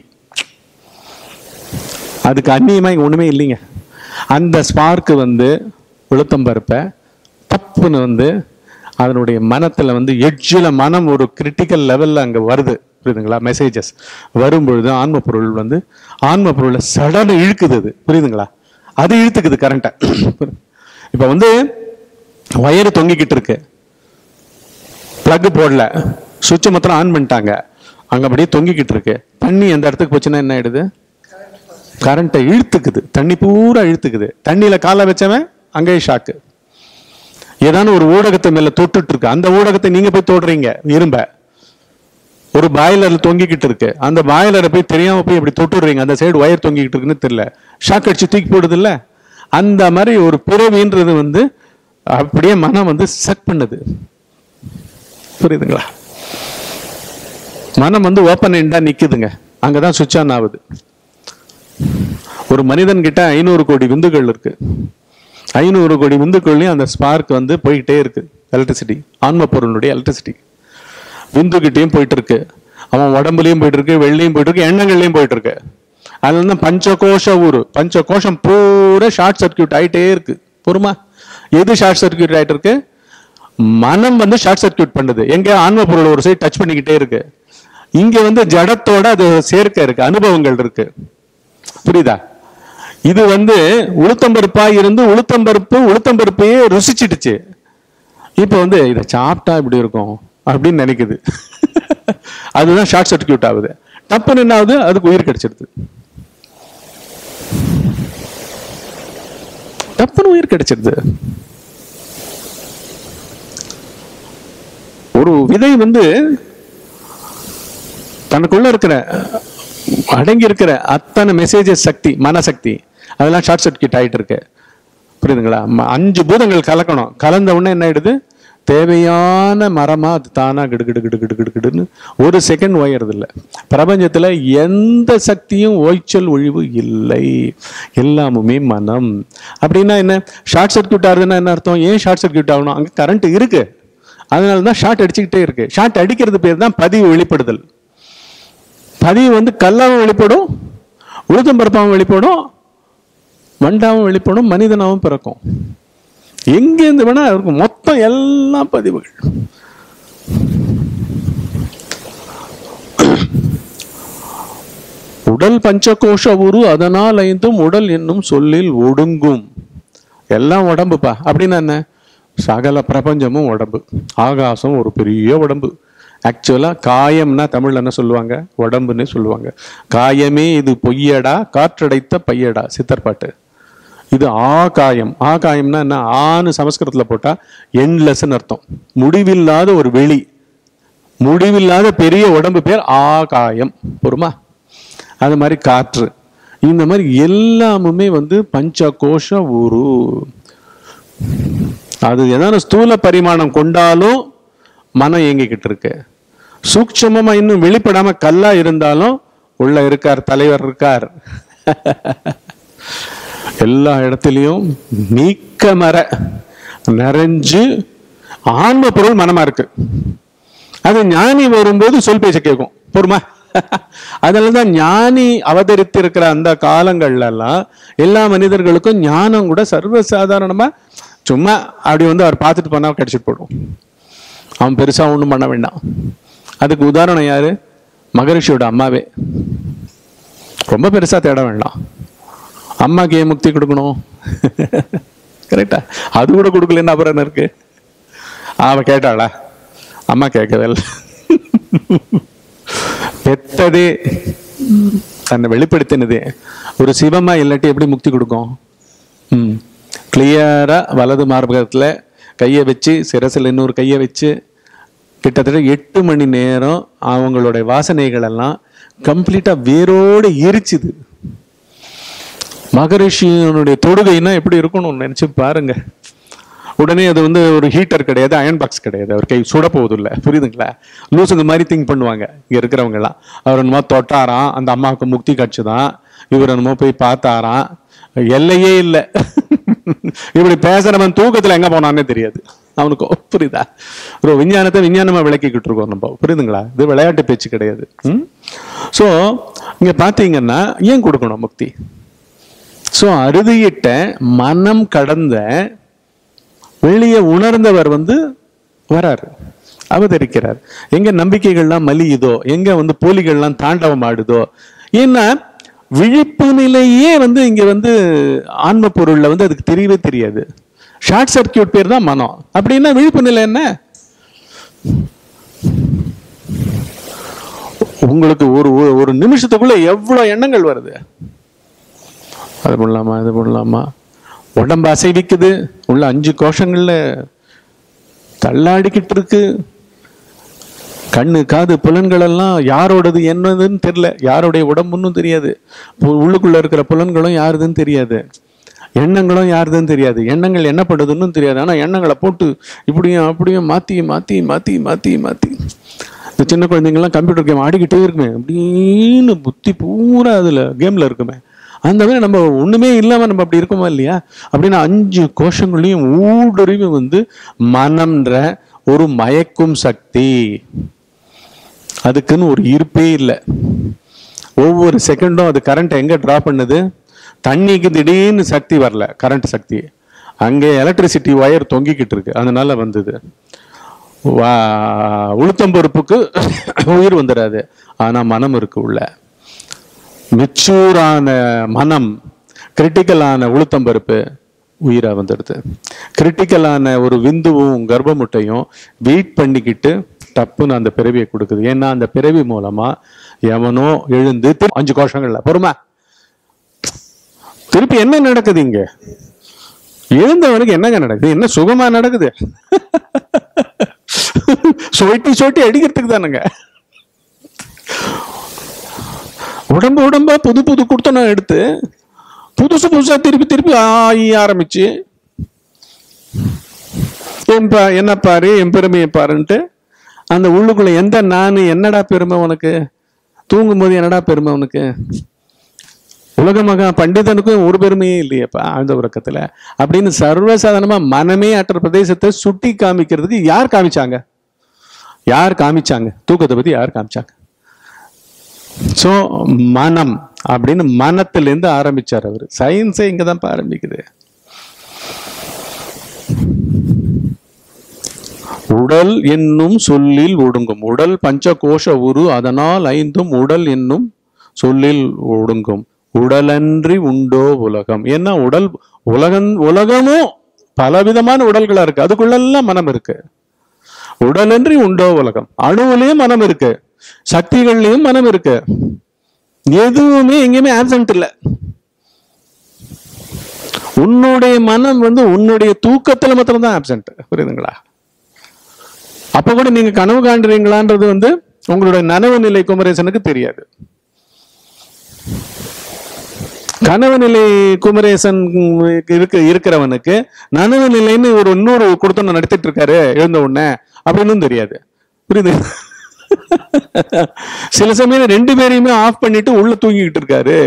அதுக்கு அந்நியமா இங்க ஒண்ணுமே இல்லைங்க அந்த ஸ்பார்க்கு வந்து உளுத்தம்பருப்பை தப்புன்னு வந்து அதனுடைய மனத்துல வந்து எட்ஜில் மனம் ஒரு கிரிட்டிக்கல் லெவல்ல அங்க வருது புரியுதுங்களா மெசேஜஸ் வரும்பொழுது ஆன்ம பொருள் வந்து ஆன்ம பொருளை சடனை இழுக்குது அது புரியுதுங்களா அது இழுத்துக்குது கரண்ட்டை இப்போ வந்து வயரு தொங்கிக்கிட்டு இருக்கு பிளக் போடல சுவிட்சை மாத்திரம் ஆன் பண்ணிட்டாங்க அங்க அப்படியே தொங்கிக்கிட்டு இருக்கு தண்ணி அந்த இடத்துக்கு போச்சுன்னா என்ன ஆயிடுது கரண்ட்டை இழுத்துக்குது தண்ணி பூரா இழுத்துக்குது தண்ணியில காலை வச்சவன் அங்கேயே ஷாக்கு ஏதான ஒரு ஊடகத்தை மேல தொட்டுட்டு இருக்கு அந்த ஊடகத்தை நீங்க போய் தொடுறீங்க இரும்ப ஒரு பாய்லர்ல தொங்கிக்கிட்டு இருக்கு அந்த பாய்லரை போய் தெரியாம போய் இப்படி தொட்டுடுறீங்க அந்த சைடு ஒயர் தொங்கிக்கிட்டு இருக்குன்னு தெரியல ஷாக் அடிச்சு தூக்கி போடுது இல்ல அந்த மாதிரி ஒரு பிறவின்றது வந்து அப்படியே மனம் வந்து சக் பண்ணுது புரியுதுங்களா மனம் வந்து ஓப்பன் எண்டா நிக்குதுங்க அங்கதான் சுவிட்ச் ஆன் ஆகுது ஒரு மனிதன் கிட்ட ஐநூறு கோடி விந்துகள் இருக்கு ஐநூறு கோடி விந்துக்கள்லயும் அந்த ஸ்பார்க் வந்து போயிட்டே இருக்கு எலக்ட்ரிசிட்டி ஆன்ம பொருளுடைய எலக்ட்ரிசிட்டி விந்துக்கிட்டையும் போயிட்டு இருக்கு அவன் உடம்புலயும் போயிட்டு இருக்கு வெள்ளையும் போயிட்டு இருக்கு எண்ணங்கள்லயும் போயிட்டு இருக்கு அதுல இருந்து பஞ்சகோஷ ஊரு பஞ்சகோஷம் பூரா ஷார்ட் சர்க்கியூட் ஆயிட்டே இருக்கு பொறுமா எது ஷார்ட் சர்க்கியூட் ஆயிட்டு இருக்கு மனம் வந்து ஷார்ட் சர்க்கியூட் பண்ணுது எங்க ஆன்ம பொருள் ஒரு சைடு டச் பண்ணிக்கிட்டே இருக்கு இங்க வந்து ஜடத்தோட அது சேர்க்க இருக்கு அனுபவங்கள் இருக்கு புரியுதா இது வந்து உளுத்தம்பருப்பா இருந்து உளுத்தம்பருப்பு உளுத்தம்பருப்பையே ருசிச்சிடுச்சு இப்போ வந்து இதை சாப்பிட்டா இப்படி இருக்கும் அப்படின்னு நினைக்குது அதுதான் ஷார்ட் சர்க்கியூட் ஆகுது டப்புன்னு என்ன ஆகுது அதுக்கு உயிர் கிடைச்சிருது டப்புன்னு உயிர் கிடைச்சிருது ஒரு விதை வந்து தனக்குள்ள இருக்கிற அடங்கி இருக்கிற அத்தனை மெசேஜஸ் சக்தி மனசக்தி அதெல்லாம் ஷார்ட் சர்க்கியூட் ஆயிட்டு இருக்கு புரியுதுங்களா ம- அஞ்சு பூதங்கள் கலக்கணும் கலந்த உடனே என்ன ஆயிடுது தேவையான மரமா அது தானா கிடு கிடு கிடு கிடு கிடு கிடுன்னு ஒரு செகண்ட் ஓயறது இல்லை பிரபஞ்சத்துல எந்த சக்தியும் ஓய்ச்சல் ஒழிவு இல்லை எல்லாமுமே மனம் அப்படின்னா என்ன ஷார்ட் சர்க்கியூட் ஆகுதுன்னா என்ன அர்த்தம் ஏன் ஷார்ட் சர்க்கியூட் ஆகணும் அங்க கரண்ட் இருக்கு அதனால தான் ஷார்ட் அடிச்சுக்கிட்டே இருக்கு ஷார்ட் அடிக்கிறது பேர் தான் பதிவு வெளிப்படுதல் பதிவு வந்து கல்லாவும் வெளிப்படும் உளுத்தம்பருப்பாவும் வெளிப்படும் வண்டாவும் வெளிப்படும் மனிதனாவும் பிறக்கும் எங்கேருந்து வேணா இருக்கும் மொத்தம் எல்லா பதிவுகள் உடல் பஞ்சகோஷ உரு அதனால் ஐந்தும் உடல் என்னும் சொல்லில் ஒடுங்கும் எல்லாம் உடம்புப்பா அப்படின்னா என்ன சகல பிரபஞ்சமும் உடம்பு ஆகாசம் ஒரு பெரிய உடம்பு ஆக்சுவலா காயம்னா தமிழ்ல என்ன சொல்லுவாங்க உடம்புன்னு சொல்லுவாங்க காயமே இது பொய்யடா காற்றடைத்த பையடா சித்தர்பாட்டு இது ஆகாயம் ஆகாயம்னா என்ன ஆன்னு சமஸ்கிருதத்துல போட்டா எண்லெஸ்ன்னு அர்த்தம் முடிவில்லாத ஒரு வெளி முடிவில்லாத பெரிய உடம்பு பேர் ஆகாயம் பொறுமா அது மாதிரி காற்று இந்த மாதிரி எல்லாமுமே வந்து பஞ்சகோஷ உரு அது ஏதாவது ஸ்தூல பரிமாணம் கொண்டாலும் மனம் இயங்கிக்கிட்டு இருக்கு சூட்சமமா இன்னும் வெளிப்படாம கல்லா இருந்தாலும் உள்ள இருக்கார் தலைவர் இருக்கார் எல்லா இடத்துலயும் நீக்க மர நிறைஞ்சு ஆன்ம பொருள் மனமா இருக்கு அது ஞானி வரும்போது சொல் பேச்ச கேட்கும் பொறுமா அதனாலதான் ஞானி அவதரித்திருக்கிற அந்த காலங்கள்ல எல்லாம் எல்லா மனிதர்களுக்கும் ஞானம் கூட சர்வசாதாரணமா சும்மா அப்படி வந்து அவர் பார்த்துட்டு போனா கிடைச்சிட்டு போடும் அவன் பெருசா ஒண்ணும் பண்ண வேண்டாம் அதுக்கு உதாரணம் யாரு மகரிஷியோட அம்மாவே ரொம்ப பெருசா தேட வேண்டாம் அம்மாக்கு ஏன் முக்தி கொடுக்கணும் கரெக்டா அது கூட கொடுக்கலன்னு அப்புறம் என்ன இருக்கு அவ கேட்டாளா அம்மா கேட்கவே இல்லை பெத்ததே தன்னை வெளிப்படுத்தினதே ஒரு சிவமா இல்லாட்டி எப்படி முக்தி கொடுக்கும் ம் கிளியரா வலது மார்பகத்துல கையை வச்சு சிரசில் இன்னொரு கையை வச்சு கிட்டத்தட்ட எட்டு மணி நேரம் அவங்களுடைய வாசனைகள் எல்லாம் கம்ப்ளீட்டா வேரோடு எரிச்சுது மகரிஷியனுடைய தொடுகைன்னா எப்படி இருக்கணும்னு நினைச்சு பாருங்க உடனே அது வந்து ஒரு ஹீட்டர் கிடையாது அயன் பாக்ஸ் கிடையாது அவர் கை சுட போகுது இல்லை புரியுதுங்களா லூசுங்க மாதிரி திங்க் பண்ணுவாங்க இங்க இருக்கிறவங்க எல்லாம் அவர் என்னமோ தொட்டாராம் அந்த அம்மாவுக்கு முக்தி கட்சிதான் இவர் என்னமோ போய் பார்த்தாராம் எல்லையே இல்லை இப்படி பேசுறவன் தூக்கத்துல எங்க போனான்னே தெரியாது அவனுக்கு புரியுதா ஒரு விஞ்ஞானத்தை விஞ்ஞானமா விளக்கிக்கிட்டு இருக்கோம் நம்ம புரியுதுங்களா இது விளையாட்டு பேச்சு கிடையாது ஸோ இங்க பாத்தீங்கன்னா ஏன் கொடுக்கணும் முக்தி ஸோ அறுதியிட்ட மனம் கடந்த வெளியே உணர்ந்தவர் வந்து வராரு அவதரிக்கிறார் எங்க நம்பிக்கைகள்லாம் மலியுதோ எங்க வந்து போலிகள்லாம் தாண்டவம் ஆடுதோ ஏன்னா விழிப்பு நிலையே வந்து இங்க வந்து ஆன்ம பொருள்ல வந்து அதுக்கு தெரியவே தெரியாது ஷார்ட் சர்க்கியூட் பேர் தான் மனம் அப்படின்னா விழிப்பு நிலை என்ன உங்களுக்கு ஒரு ஒரு- ஒரு நிமிஷத்துக்குள்ள எவ்வளவு எண்ணங்கள் வருது அது பண்ணலாமா இது பண்ணலாமா உடம்பு அசைவிக்குது உள்ள அஞ்சு கோஷங்கள்ல தள்ளாடிக்கிட்டு இருக்கு கண்ணு காது புலன்கள் எல்லாம் யாரோடது என்னதுன்னு தெரியல யாருடைய உடம்புன்னு தெரியாது உ- உள்ளுக்குள்ள இருக்கிற புலன்களும் யாருதுன்னு தெரியாது எண்ணங்களும் யாருதுன்னு தெரியாது எண்ணங்கள் என்ன பண்ணுதுன்னு தெரியாது ஆனா எண்ணங்களை போட்டு இப்படியும் அப்படியும் மாத்தி மாத்தி மாத்தி மாத்தி மாத்தி இந்த சின்ன குழந்தைங்கலாம் கம்ப்யூட்டர் கேம் ஆடிக்கிட்டே இருக்குமே அப்படின்னு புத்தி பூரா அதுல கேம்ல இருக்குமே அந்த மாதிரி நம்ம ஒண்ணுமே இல்லாம நம்ம அப்படி இருக்கோமா இல்லையா அப்படின்னா அஞ்சு கோஷங்களையும் ஊடுருவி வந்து மனம்ன்ற ஒரு மயக்கும் சக்தி அதுக்குன்னு ஒரு இருப்பே இல்லை ஒவ்வொரு செகண்டும் அது கரண்ட் எங்க டிரா பண்ணுது தண்ணிக்கு திடீர்னு சக்தி வரல கரண்ட் சக்தி அங்கே எலக்ட்ரிசிட்டி ஒயர் தொங்கிக்கிட்டு இருக்கு அதனால வந்தது வா- உளுத்தம்பருப்புக்கு உயிர் வந்துடாது ஆனா மனம் இருக்கு உள்ள மெச்சூரான மனம் கிரிட்டிக்கலான உளுத்தம்பருப்பு உயிரா வந்துடுது கிரிட்டிக்கலான ஒரு விந்துவும் கர்ப்பமுட்டையும் வெயிட் பண்ணிக்கிட்டு டப்புன்னு அந்த பிறவியை கொடுக்குது ஏன்னா அந்த பிறவி மூலமா எவனோ எழுந்து திரு- அஞ்சு கோஷங்கள்ல பொறுமை திருப்பி என்ன நடக்குது இங்க எழுந்தவனுக்கு என்னங்க நடக்குது என்ன சுகமா நடக்குது சொட்டி சொட்டி அடிக்கிறதுக்கு தானுங்க உடம்பு உடம்பா புது புது குடுத்தனம் எடுத்து புதுசு புதுசா திருப்பி திருப்பி ஆயி ஆரம்பிச்சு என் பா என்ன பாரு என் பெருமையை பாருன்ட்டு அந்த உள்ளுக்குள்ள எந்த நானு என்னடா பெருமை உனக்கு தூங்கும்போது என்னடா பெருமை உனக்கு உலக மகா பண்டிதனுக்கும் ஒரு பெருமையே இல்லையப்பா ஆழ்ந்த உறக்கத்துல அப்படின்னு சர்வசாதாரணமா மனமே அற்ற பிரதேசத்தை சுட்டி காமிக்கிறதுக்கு யார் காமிச்சாங்க யார் காமிச்சாங்க தூக்கத்தை பத்தி யார் காமிச்சாங்க சோ மனம் அப்படின்னு மனத்திலிருந்து ஆரம்பிச்சார் அவர் சயின்ஸே இங்கதான் ஆரம்பிக்குது உடல் என்னும் சொல்லில் ஒடுங்கும் உடல் பஞ்சகோஷ உரு அதனால் ஐந்தும் உடல் என்னும் சொல்லில் ஒடுங்கும் உடலன்றி உண்டோ உலகம் ஏன்னா உடல் உலகம் உலகமும் பலவிதமான உடல்களா இருக்கு அதுக்குள்ளெல்லாம் மனம் இருக்கு உடலன்றி உண்டோ உலகம் அணுவிலையும் மனம் இருக்கு சக்திகள்லயும் மனம் இருக்கு எதுவுமே எங்கேயுமே ஆப்சன்ட் இல்ல உன்னுடைய மனம் வந்து உன்னுடைய தூக்கத்துல மாத்திரம் தான் ஆப்சன்ட் புரியுதுங்களா அப்ப கூட நீங்க கனவு காண்றீங்களான்றது வந்து உங்களுடைய நனவு நிலை குமரேசனுக்கு தெரியாது கனவு நிலை குமரேசன் இருக்க இருக்கிறவனுக்கு நனவு நிலைன்னு ஒரு இன்னொரு கொடுத்தன நடத்திட்டு இருக்காரு எழுந்த உடனே அப்படின்னு தெரியாது புரியுது சில சமயம் ரெண்டு பேரையுமே ஆஃப் பண்ணிட்டு உள்ள தூங்கிக்கிட்டு இருக்காரு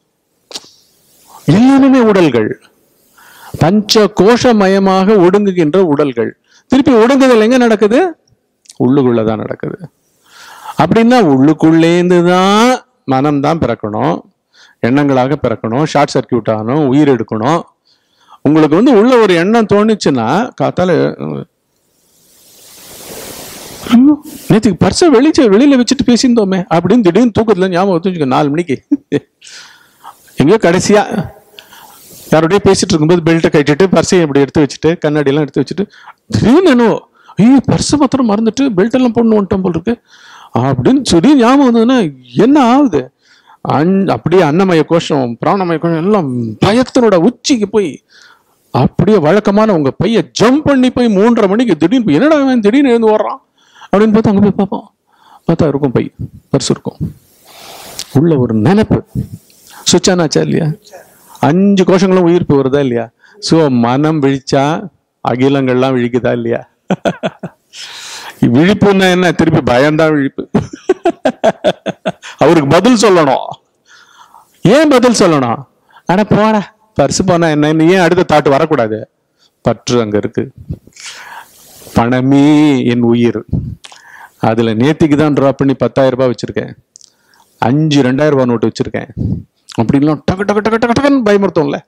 எல்லாமே உடல்கள் பஞ்ச கோஷமயமாக ஒடுங்குகின்ற உடல்கள் திருப்பி ஒடுங்குதல் எங்க நடக்குது உள்ளுக்குள்ளதான் நடக்குது அப்படின்னா உள்ளுக்குள்ளேந்து தான் மனம் தான் பிறக்கணும் எண்ணங்களாக பிறக்கணும் ஷார்ட் சர்க்கியூட் ஆகணும் உயிர் எடுக்கணும் உங்களுக்கு வந்து உள்ள ஒரு எண்ணம் தோணுச்சுன்னா காத்தால ஐயோ, நேத்துக்கு பர்ஸை வெளிச்ச வெளியில வச்சுட்டு பேசியிருந்தோமே அப்படின்னு திடீர்னு தூக்கத்துல ஞாபகம் வச்சுக்கோ நாலு மணிக்கு எங்கேயோ கடைசியா யாரோடய பேசிட்டு இருக்கும்போது பெல்ட்டை கட்டிட்டு பர்ஸையும் இப்படி எடுத்து வச்சுட்டு கண்ணாடி எல்லாம் எடுத்து வச்சுட்டு திடீர்னு என்னவோ ஐயோ பர்ஸ் மாத்திரம் மறந்துட்டு பெல்ட் எல்லாம் போடணும் வந்துட்டோம் போல் இருக்கு அப்படின்னு சொல்லி ஞாபகம் வந்ததுன்னா என்ன ஆகுது அன் அப்படியே அன்னமய கோஷம் பிராணமய கோஷம் எல்லாம் பயத்தினோட உச்சிக்கு போய் அப்படியே வழக்கமான உங்க பைய ஜம்ப் பண்ணி போய் மூன்றரை மணிக்கு திடீர்னு போய், என்னடா அவன் திடீர்னு எழுந்து ஓடுறான் அப்படின்னு பார்த்தா அங்க போய் பார்ப்போம் பார்த்தா இருக்கும் பை பர்ஸ் இருக்கும் உள்ள ஒரு நினைப்பு சுவிட்ச் ஆன் ஆச்சா இல்லையா அஞ்சு கோஷங்களும் உயிர்ப்பு வருதா இல்லையா சோ மனம் விழிச்சா அகிலங்கள்லாம் விழிக்குதா இல்லையா விழிப்புன்னா என்ன திருப்பி பயம்தான் விழிப்பு அவருக்கு பதில் சொல்லணும் ஏன் பதில் சொல்லணும் அட போடா பர்சு போனா என்ன நீ ஏன் அடுத்த தாட்டு வரக்கூடாது பற்று அங்க இருக்கு பணமே என் உயிர் அதுல நேத்திக்கு தான் ட்ராப் பண்ணி பத்தாயிரம் ரூபாய் வச்சிருக்கேன் அஞ்சு ரெண்டாயிரம் ரூபாய் நோட்டு வச்சிருக்கேன் அப்படின்லாம் டக்கு டக்கு டக்கு டக்கு டக்குன்னு பயமுறுத்தும்ல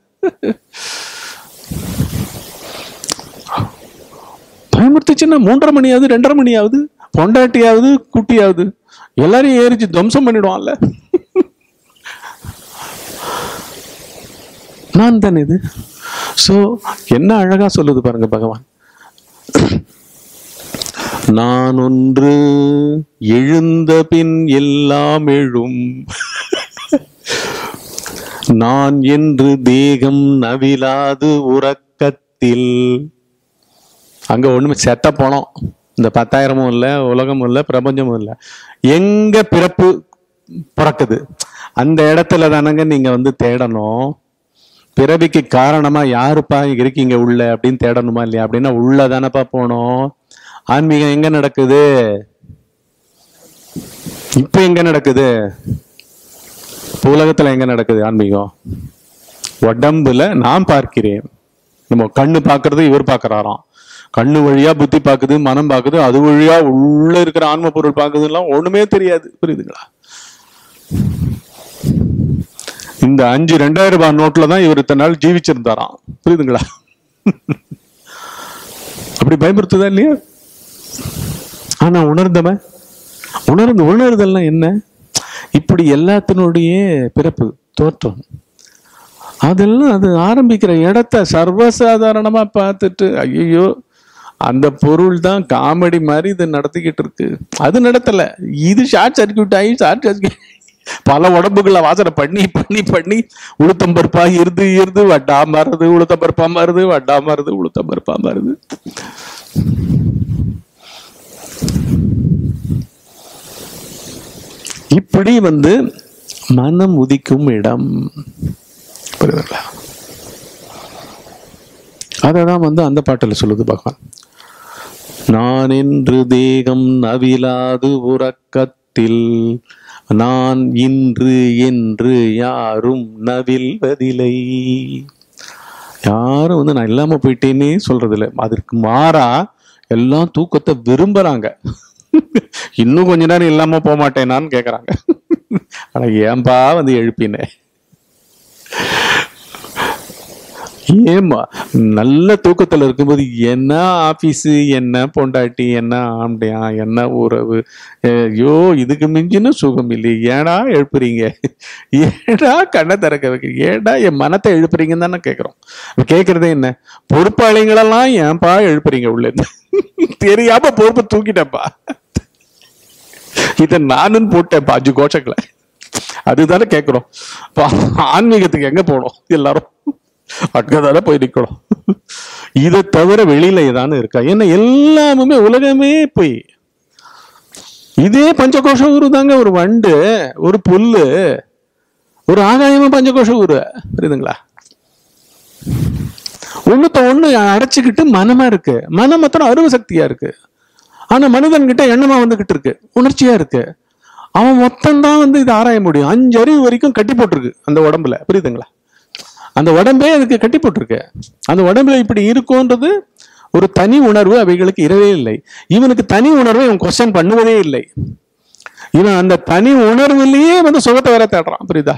பயமுறுத்துச்சுன்னா மூன்றரை மணி ஆகுது ரெண்டரை மணி ஆகுது பொண்டாட்டியாவது குட்டியாவது எல்லாரையும் ஏறிச்சு துவம்சம் பண்ணிடுவான்ல நான் தானே இது சோ என்ன அழகா சொல்லுது பாருங்க பகவான் நான் ஒன்று எழுந்த பின் எல்லாம் எழும் நான் என்று தேகம் நவிலாது உறக்கத்தில் அங்க ஒண்ணுமே செத்த போனோம் இந்த பத்தாயிரமும் இல்லை உலகமும் இல்லை பிரபஞ்சமும் இல்லை எங்க பிறப்பு பிறக்குது அந்த இடத்துல தானங்க நீங்க வந்து தேடணும் பிறவிக்கு காரணமா யாருப்பா இருக்கீங்க உள்ள அப்படின்னு தேடணுமா இல்லையா அப்படின்னா உள்ள தானப்பா போனோம் ஆன்மீகம் எங்க நடக்குது இப்ப எங்க நடக்குது இப்ப உலகத்துல எங்க நடக்குது ஆன்மீகம் உடம்புல நான் பார்க்கிறேன் நம்ம கண்ணு பார்க்கறது இவர் பார்க்கறாராம் கண்ணு வழியா புத்தி பார்க்குது மனம் பார்க்குது அது வழியா உள்ள இருக்கிற ஆன்ம பொருள் பார்க்குதுலாம் ஒண்ணுமே தெரியாது புரியுதுங்களா இந்த அஞ்சு ரெண்டாயிரம் ரூபாய் நோட்ல தான் இவர் இத்தனை நாள் ஜீவிச்சிருந்தாராம் புரியுதுங்களா அப்படி பயமுறுத்துதா இல்லையா ஆனா உணர்ந்தவன் உணர்ந்து உணர்தல்னா என்ன இப்படி எல்லாத்தினுடைய பிறப்பு தோற்றம் அதெல்லாம் அது ஆரம்பிக்கிற இடத்த சர்வசாதாரணமா பார்த்துட்டு ஐயோ அந்த பொருள் தான் காமெடி மாதிரி இது நடத்திக்கிட்டு இருக்கு அது நடத்தல இது ஷார்ட் சர்க்கியூட் ஆகி ஷார்ட் சர்க்கியூட் பல உடம்புகளை வாசனை பண்ணி பண்ணி பண்ணி உளுத்தம் பருப்பா இருது இருது வட்டா மாறுது உளுத்தம் பருப்பா மாறுது வட்டா மாறுது உளுத்தம் பருப்பா மாறுது இப்படி வந்து மனம் உதிக்கும் இடம் புரியுதுங்களா அததான் வந்து அந்த பாட்டில் சொல்லுது பகவான் நான் என்று தேகம் நவிலாது உறக்கத்தில் நான் இன்று என்று யாரும் நவில்வதில்லை யாரும் வந்து நான் இல்லாம போயிட்டேனே சொல்றது இல்லை அதற்கு மாறா எல்லாம் தூக்கத்தை விரும்புறாங்க இன்னும் கொஞ்ச நேரம் இல்லாம போக மாட்டேனான்னு கேக்குறாங்க ஆனா ஏன்பா வந்து எழுப்பினேன் ஏமா நல்ல தூக்கத்துல இருக்கும்போது என்ன ஆபீஸ் என்ன பொண்டாட்டி என்ன ஆம்படியா என்ன உறவு ஐயோ இதுக்கு மிஞ்சின சுகம் இல்லை ஏடா எழுப்புறீங்க ஏடா கண்ணை திறக்க வைக்கிறீங்க ஏடா என் மனத்தை எழுப்புறீங்கன்னு தானே கேட்குறோம் கேட்கறதே என்ன பொறுப்பாளிங்களெல்லாம் ஏன்பா எழுப்புறீங்க உள்ள இருந்து தெரியாம பொறுப்பை தூக்கிட்டேன்ப்பா இதை நானும் போட்டேன்ப்பா அஞ்சு கோஷங்களை அதுதானே கேட்குறோம் ஆன்மீகத்துக்கு எங்க போனோம் எல்லாரும் அங்கதானே போய் நிக்கணும் இதை தவிர வெளியில ஏதானு இருக்கா ஏன்னா எல்லாமுமே உலகமே போய் இதே பஞ்சகோஷ ஊரு தாங்க ஒரு வண்டு ஒரு புல்லு ஒரு ஆகாயமும் பஞ்சகோஷ ஊரு புரியுதுங்களா ஒண்ணுத்த ஒண்ணு அடைச்சுக்கிட்டு மனமா இருக்கு மனம் மாத்திரம் அருவ சக்தியா இருக்கு ஆனா மனிதன் கிட்ட எண்ணமா வந்துகிட்டு இருக்கு உணர்ச்சியா இருக்கு அவன் மொத்தம்தான் வந்து இது ஆராய முடியும் அஞ்சு அறிவு வரைக்கும் கட்டி போட்டிருக்கு அந்த உடம்புல புரியுதுங்களா அந்த உடம்பே அதுக்கு கட்டி போட்டிருக்கு அந்த உடம்புல இப்படி இருக்கும்ன்றது ஒரு தனி உணர்வு அவைகளுக்கு இரவே இல்லை இவனுக்கு தனி உணர்வை இவன் கொஸ்டின் பண்ணுவதே இல்லை இவன் அந்த தனி உணர்வுலயே வந்து சுகத்தை வேற தேடுறான் புரியுதா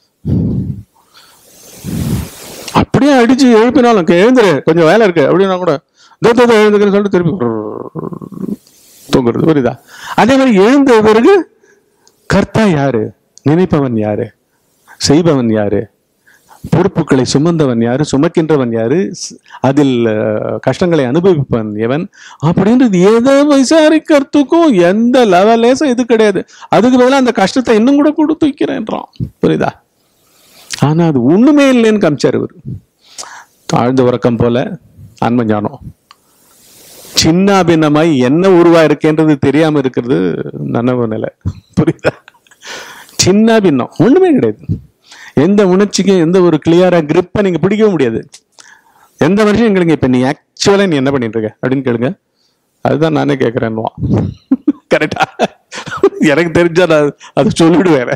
அப்படியே அடிச்சு எழுப்பினாலும் எழுந்துரு கொஞ்சம் வேலை இருக்கு அப்படின்னா கூட இதோ இதோ எழுந்துக்கிறேன்னு சொல்லிட்டு திருப்பி தூங்குறது புரியுதா அதே மாதிரி எழுந்த பிறகு கர்த்தா யாரு நினைப்பவன் யாரு செய்பவன் யாரு பொறுப்புகளை சுமந்தவன் யாரு சுமக்கின்றவன் யாரு ஸ்- அதில் அஹ், கஷ்டங்களை அனுபவிப்பவன் எவன் அப்படின்றது எதை விசாரிக்கிறதுக்கும் எந்த லெவலேசும் இது கிடையாது அதுக்கு பதிலா அந்த கஷ்டத்தை இன்னும் கூட கொடுத்து வைக்கிறேன்றான் புரியுதா ஆனா அது ஒண்ணுமே இல்லைன்னு காமிச்சார் இவர் ஆழ்ந்த உறக்கம் போல ஆன்ம ஞானம் சின்ன பின்னமாய் என்ன உருவா இருக்கேன்றது தெரியாம இருக்கிறது நனவு நிலை புரியுதா சின்ன பின்னம் ஒண்ணுமே கிடையாது எந்த உணர்ச்சிக்கும் எந்த ஒரு கிளியரா கிரிப்பை நீங்க பிடிக்கவே முடியாது எந்த மனுஷன் கேளுங்க இப்ப நீ ஆக்சுவலா நீ என்ன பண்ணிட்டு இருக்க அப்படின்னு கேளுங்க அதுதான் நானே கேட்கிறேன்னுவான் கரெக்டா எனக்கு தெரிஞ்சா நான் அதை சொல்லிடுவேன்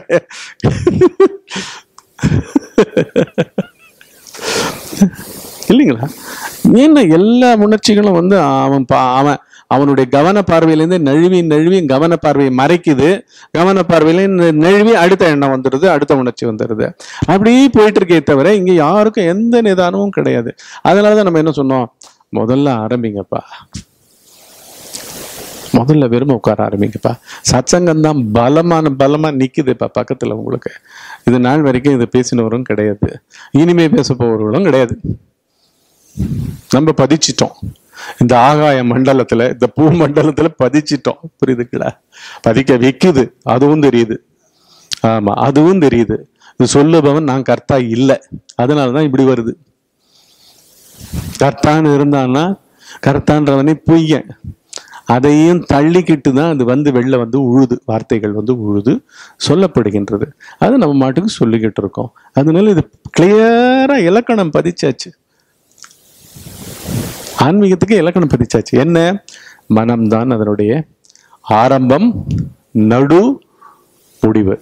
இல்லைங்களா ஏன்னா எல்லா உணர்ச்சிகளும் வந்து அவன் பா- அவன் அவனுடைய கவன பார்வையிலேருந்து நழுவி நழுவி கவன பார்வையை மறைக்குது கவன பார்வையிலேருந்து நழுவி அடுத்த எண்ணம் வந்துடுது அடுத்த உணர்ச்சி வந்துடுது அப்படியே போயிட்டு இருக்கே தவிர இங்க யாருக்கும் எந்த நிதானமும் கிடையாது அதனால தான் நம்ம என்ன சொன்னோம் முதல்ல ஆரம்பிங்கப்பா முதல்ல வெறும் உட்கார ஆரம்பிங்கப்பா சத்சங்கம் தான் பலமான பலமா நிக்குதுப்பா பக்கத்துல உங்களுக்கு இது நாள் வரைக்கும் இது பேசினவரும் கிடையாது இனிமே பேச போறவர்களும் கிடையாது நம்ம பதிச்சிட்டோம் இந்த ஆகாய மண்டலத்துல இந்த பூ மண்டலத்துல பதிச்சிட்டோம் புரியுதுங்களா பதிக்க வைக்குது அதுவும் தெரியுது ஆமா அதுவும் தெரியுது இது சொல்லுபவன் நான் கர்த்தா இல்லை அதனாலதான் இப்படி வருது கர்த்தான்னு இருந்தான்னா கர்த்தான்றவனே பொய்யன் அதையும் தள்ளிக்கிட்டு தான் அது வந்து வெளில வந்து உழுது வார்த்தைகள் வந்து உழுது சொல்லப்படுகின்றது அது நம்ம மாட்டுக்கு சொல்லிக்கிட்டு இருக்கோம் அதனால இது கிளியரா இலக்கணம் பதிச்சாச்சு ஆன்மீகத்துக்கு இலக்கணம் பதிச்சாச்சு என்ன மனம்தான் அதனுடைய ஆரம்பம் நடு முடிவு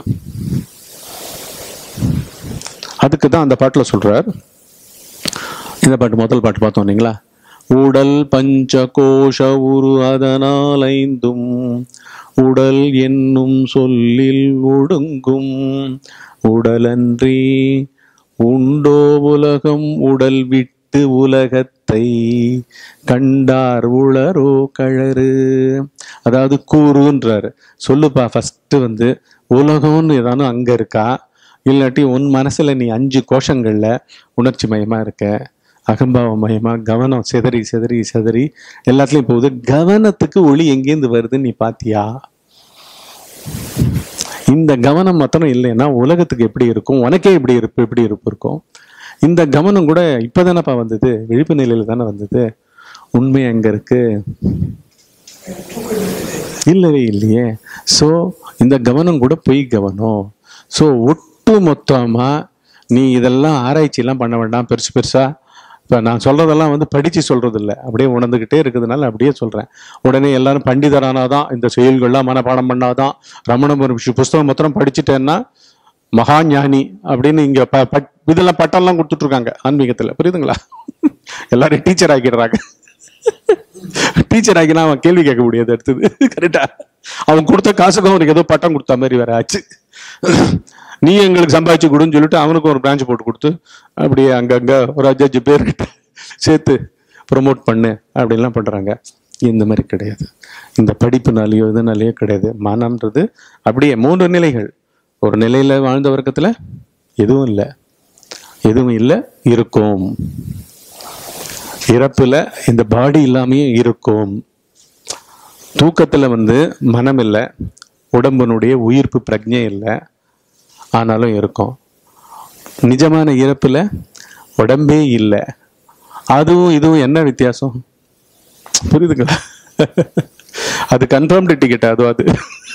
அதுக்கு தான் அந்த பாட்டுல சொல்றார் இந்த பாட்டு முதல் பாட்டு பார்த்தோம் இல்லைங்களா உடல் பஞ்ச கோஷ உரு அதனால் ஐந்தும் உடல் என்னும் சொல்லில் ஒடுங்கும் உடலன்றி உண்டோ உலகம் உடல் விட்டு உலகத்தை கண்டார் உளரோ கழறு அதாவது கூறுன்றாரு சொல்லுப்பா ஃபர்ஸ்ட் வந்து உலகம்னு ஏதானும் அங்க இருக்கா இல்லாட்டி உன் மனசுல நீ அஞ்சு கோஷங்கள்ல உணர்ச்சி மயமா இருக்க அகம்பாவ மயமா கவனம் சிதறி சிதறி சிதறி எல்லாத்துலயும் போகுது கவனத்துக்கு ஒளி எங்கேருந்து வருதுன்னு நீ பாத்தியா இந்த கவனம் மாத்திரம் இல்லைன்னா உலகத்துக்கு எப்படி இருக்கும் உனக்கே எப்படி இருப்பு எப்படி இருப்பு இருக்கும் இந்த கவனம் கூட இப்பதானப்பா வந்தது விழிப்பு நிலையில தானே வந்தது உண்மை எங்க இருக்கு இல்லவே இல்லையே ஸோ இந்த கவனம் கூட பொய் கவனம் ஸோ ஒட்டு மொத்தமா நீ இதெல்லாம் ஆராய்ச்சிலாம் பண்ண வேண்டாம் பெருசு பெருசா இப்போ நான் சொல்றதெல்லாம் வந்து படிச்சு சொல்றது இல்லை அப்படியே உணர்ந்துகிட்டே இருக்கிறதுனால அப்படியே சொல்றேன் உடனே எல்லாரும் பண்டிதரானாதான் இந்த செயல்கள்லாம் மனப்பாடம் பண்ணாதான் ரமண மகரிஷி புஸ்தகம் மொத்தம் படிச்சுட்டேன்னா மகா ஞானி அப்படின்னு இங்க ப பட் இதெல்லாம் பட்டம்லாம் கொடுத்துட்டு இருக்காங்க ஆன்மீகத்துல புரியுதுங்களா எல்லாரும் டீச்சர் ஆக்கிடுறாங்க டீச்சர் ஆகினா அவன் கேள்வி கேட்க முடியாது அடுத்தது கரெக்டா அவன் கொடுத்த காசுக்கும் அவனுக்கு ஏதோ பட்டம் கொடுத்த மாதிரி வேற ஆச்சு நீ எங்களுக்கு சம்பாதிச்சு கொடுன்னு சொல்லிட்டு அவனுக்கும் ஒரு பிரான்ச் போட்டு கொடுத்து அப்படியே அங்கங்க ஒரு அஞ்சு பேர்கிட்ட சேர்த்து ப்ரொமோட் பண்ணு அப்படின்லாம் பண்றாங்க இந்த மாதிரி கிடையாது இந்த படிப்புனாலேயோ இதனாலேயோ கிடையாது மனம்ன்றது அப்படியே மூன்று நிலைகள் ஒரு நிலையில வாழ்ந்த வர்க்கத்துல எதுவும் இல்லை எதுவும் இல்லை இருக்கும் இறப்புல இந்த பாடி இல்லாமையே இருக்கும் தூக்கத்துல வந்து மனம் இல்லை உடம்பினுடைய உயிர்ப்பு பிரஜை இல்லை ஆனாலும் இருக்கும் நிஜமான இறப்புல உடம்பே இல்லை அதுவும் இதுவும் என்ன வித்தியாசம் புரியுதுங்களா அது கன்ஃபார்ம்டு டிக்கெட் அதுவும் அது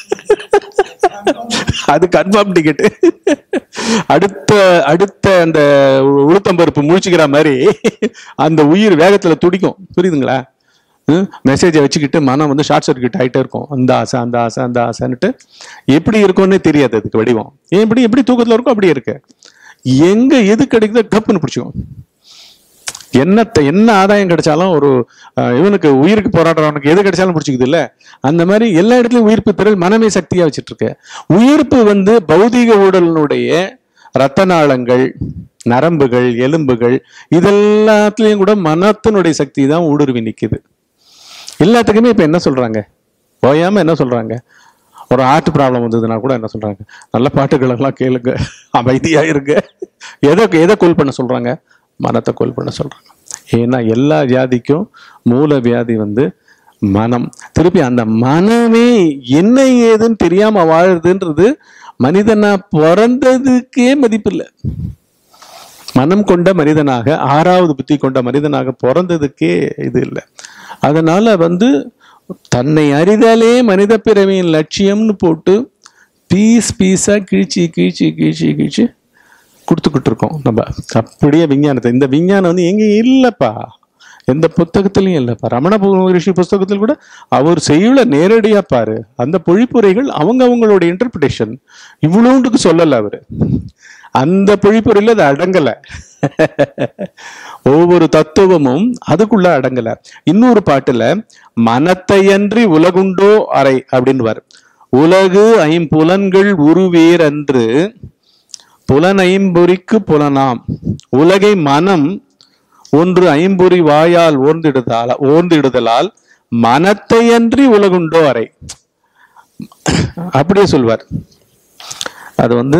அது கன்ஃபார்ம் டிக்கெட் அடுத்த அடுத்த அந்த உளுத்தம்பருப்பு முழிச்சுக்கிற மாதிரி அந்த உயிர் வேகத்துல துடிக்கும் புரியுதுங்களா மெசேஜை வச்சுக்கிட்டு மனம் வந்து ஷார்ட் சர்க்கியூட் ஆகிட்டே இருக்கும் அந்த ஆசை அந்த ஆசை அந்த ஆசைன்னுட்டு எப்படி இருக்கும்னு தெரியாது அதுக்கு வடிவம் ஏன் எப்படி எப்படி தூக்கத்துல இருக்கோ அப்படியே இருக்கு எங்க எது கிடைக்குதோ கப்புன்னு பிடிச்சிக்கும் என்ன என்ன ஆதாயம் கிடைச்சாலும் ஒரு அஹ், இவனுக்கு உயிருக்கு போராடுறவனுக்கு எது கிடைச்சாலும் பிடிச்சிக்குது இல்ல அந்த மாதிரி எல்லா இடத்துலயும் உயிர்ப்பு திறல் மனமே சக்தியா வச்சிட்டு இருக்கு உயிர்ப்பு வந்து பௌதீக உடலினுடைய ரத்த நாளங்கள் நரம்புகள் எலும்புகள் இதெல்லாத்துலயும் கூட மனத்தினுடைய சக்தி தான் ஊடுருவி நிக்குது எல்லாத்துக்குமே இப்ப என்ன சொல்றாங்க ஓயாம என்ன சொல்றாங்க ஒரு ஹார்ட் ப்ராப்ளம் வந்ததுன்னா கூட என்ன சொல்றாங்க நல்ல பாட்டுகள் எல்லாம் கேளுங்க அமைதியா இருங்க எதை எதை கோல் பண்ண சொல்றாங்க மனத்தை கோல் பண்ண சொல்றாங்க ஏன்னா எல்லா வியாதிக்கும் மூல வியாதி வந்து மனம் திருப்பி அந்த மனமே என்ன ஏதுன்னு தெரியாம வாழுதுன்றது மனிதனா பிறந்ததுக்கே மதிப்பில்லை மனம் கொண்ட மனிதனாக ஆறாவது புத்தி கொண்ட மனிதனாக பிறந்ததுக்கே இது இல்லை அதனால வந்து தன்னை அறிதலே மனித பிறவியின் லட்சியம்னு போட்டு பீஸ் பீஸா கிழிச்சு கிழிச்சு கிழிச்சு கிழிச்சு கொடுத்துக்கிட்டு இருக்கோம் நம்ம அப்படியே விஞ்ஞானத்தை இந்த விஞ்ஞானம் வந்து எங்க இல்லப்பா எந்த புத்தகத்திலையும் இல்லப்பா ரமண பு- ரிஷி புஸ்தகத்தில் கூட அவர் செய்யுள நேரடியா பாரு அந்த பொழிப்புரைகள் அவங்க அவங்களோட இன்டர்பிரிட்டேஷன் இவ்வளோண்டுக்கு சொல்லல அவரு அந்த பொழிப்புரையில அது அடங்கல ஒவ்வொரு தத்துவமும் அதுக்குள்ள அடங்கல இன்னொரு பாட்டுல மனத்தையன்றி உலகுண்டோ அறை அப்படின்னுவார் உலகு ஐம்புலன்கள் உருவேர் அன்று புலன் ஐம்பொறிக்கு புலனாம் உலகை மனம் ஒன்று ஐம்பொறி வாயால் ஓர்ந்திடுதலால் ஓர்ந்திடுதலால் மனத்தையன்றி உலகுண்டோ அறை அப்படியே சொல்வார் அது வந்து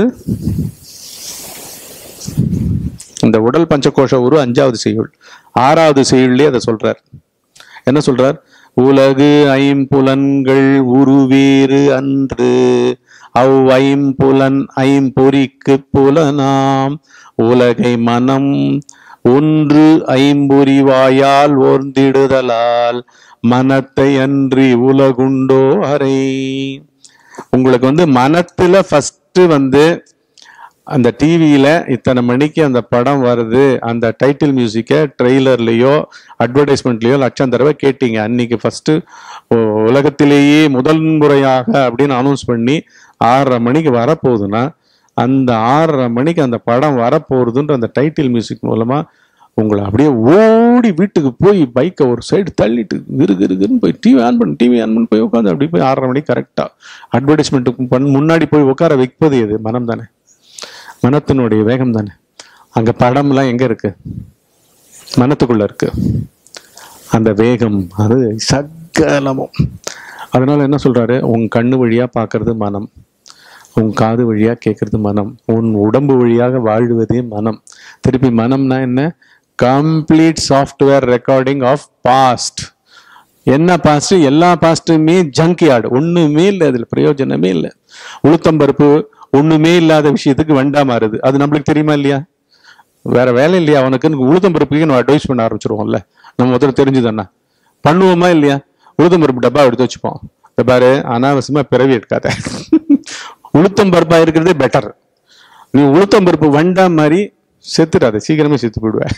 இந்த உடல் பஞ்சகோஷ உரு அஞ்சாவது செய்யுள் ஆறாவது செய்யுள்லயே அதை சொல்றார் என்ன சொல்றார் உலகு ஐம்புலன்கள் உருவேறு அன்று அவ் ஐம்புலன் ஐம்பொறிக்கு புலனாம் உலகை மனம் ஒன்று ஐம்பொறிவாயால் ஓர்ந்திடுதலால் மனத்தை அன்றி உலகுண்டோ அறை உங்களுக்கு வந்து மனத்துல ஃபர்ஸ்ட் வந்து அந்த டிவியில இத்தனை மணிக்கு அந்த படம் வருது அந்த டைட்டில் மியூசிக்கை ட்ரெய்லர்லயோ அட்வர்டைஸ்மெண்ட்லயோ லட்சம் தடவை கேட்டீங்க அன்னைக்கு ஃபர்ஸ்ட் உலகத்திலேயே முதல் முறையாக அப்படின்னு அனௌன்ஸ் பண்ணி ஆறரை மணிக்கு வரப்போகுதுன்னா அந்த ஆறரை மணிக்கு அந்த படம் வரப்போகுதுன்ற அந்த டைட்டில் மியூசிக் மூலமா உங்களை அப்படியே ஓடி வீட்டுக்கு போய் பைக்கை ஒரு சைடு தள்ளிட்டு விறு விறு விறுன்னு போய் டிவி ஆன் பண்ணி டிவி ஆன் பண்ணி போய் உட்காந்து அப்படி போய் ஆறரை மணிக்கு கரெக்டாக அட்வர்டைஸ்மெண்ட்டுக்கு பண் முன்னாடி போய் உட்கார வைப்பது எது மனம் தானே மனத்தினுடைய வேகம் தானே அங்க படம்லாம் எங்க இருக்கு மனத்துக்குள்ள இருக்கு அந்த வேகம் அது சகலமும் அதனால என்ன சொல்றாரு உன் கண்ணு வழியா பார்க்கிறது மனம் உன் காது வழியா கேட்கறது மனம் உன் உடம்பு வழியாக வாழ்வதே மனம் திருப்பி மனம்னா என்ன complete software recording of past என்ன பாஸ்ட் எல்லா பாஸ்ட்டுமே ஜங்க் யார்டு ஒண்ணுமே இல்லை அதுல பிரயோஜனமே இல்லை உளுத்தம்பருப்பு ஒண்ணுமே இல்லாத விஷயத்துக்கு வெண்டா மாறுது அது நம்மளுக்கு தெரியுமா இல்லையா வேற வேலை இல்லையா அவனுக்கு உளுத்தம்பருப்புக்கு நம்ம அட்வைஸ் பண்ண ஆரம்பிச்சிருவோம்ல நம்ம முதல்ல தெரிஞ்சுதானே பண்ணுவோமா இல்லையா உளுத்தம்பருப்பு டப்பா எடுத்து வச்சுப்போம் இந்த பாரு அனாவசியமா பிறவி எடுக்காத உளுத்தம்பருப்பா இருக்கிறதே பெட்டர் நீ உளுத்தம்பருப்பு வண்டா மாதிரி செத்துடாத சீக்கிரமே செத்து போயிடுவ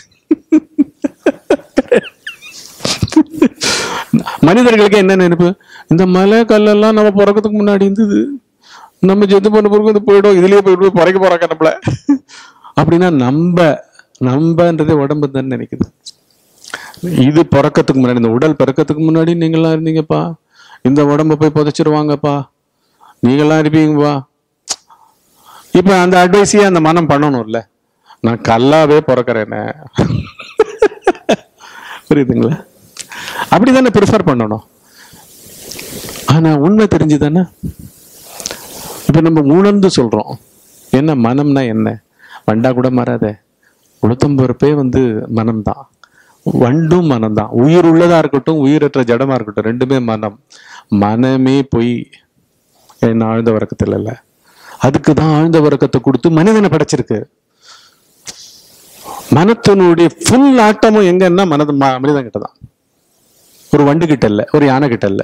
மனிதர்களுக்கு என்ன நினைப்பு இந்த மலை கல்லெல்லாம் நம்ம பிறக்கிறதுக்கு முன்னாடி இருந்தது நம்ம செத்து பண்ண பிறகு இது போயிடும் இதுலயே போயிட்டு பிறக்க போறாங்க நம்மள அப்படின்னா நம்ம நம்பன்றதே உடம்பு தான் நினைக்குது இது பிறக்கத்துக்கு முன்னாடி இந்த உடல் பிறக்கத்துக்கு முன்னாடி நீங்களாம் இருந்தீங்கப்பா இந்த உடம்ப போய் புதைச்சிருவாங்கப்பா நீங்களாம் இருப்பீங்கப்பா இப்ப அந்த அட்வைஸையே அந்த மனம் பண்ணணும்ல நான் கல்லாவே பிறக்கிறேனே புரியுதுங்களா அப்படிதானே ப்ரிஃபர் பண்ணணும் ஆனா உண்மை தெரிஞ்சுதானே இப்ப நம்ம உணர்ந்து சொல்றோம் என்ன மனம்னா என்ன வண்டா கூட மாறாதே உளுத்தம்பருப்பே வந்து மனம்தான் வண்டும் மனம்தான் உயிர் உள்ளதா இருக்கட்டும் உயிரற்ற ஜடமா இருக்கட்டும் ரெண்டுமே மனம் மனமே பொய் என்ன ஆழ்ந்த வர்க்கத்தில் இல்ல அதுக்கு தான் ஆழ்ந்த வர்க்கத்தை கொடுத்து மனிதனை படைச்சிருக்கு மனத்தினுடைய ஃபுல் ஆட்டமும் எங்கன்னா மனது ம- மனிதன் கிட்ட தான் ஒரு வண்டு கிட்ட இல்ல ஒரு யானை கிட்ட இல்ல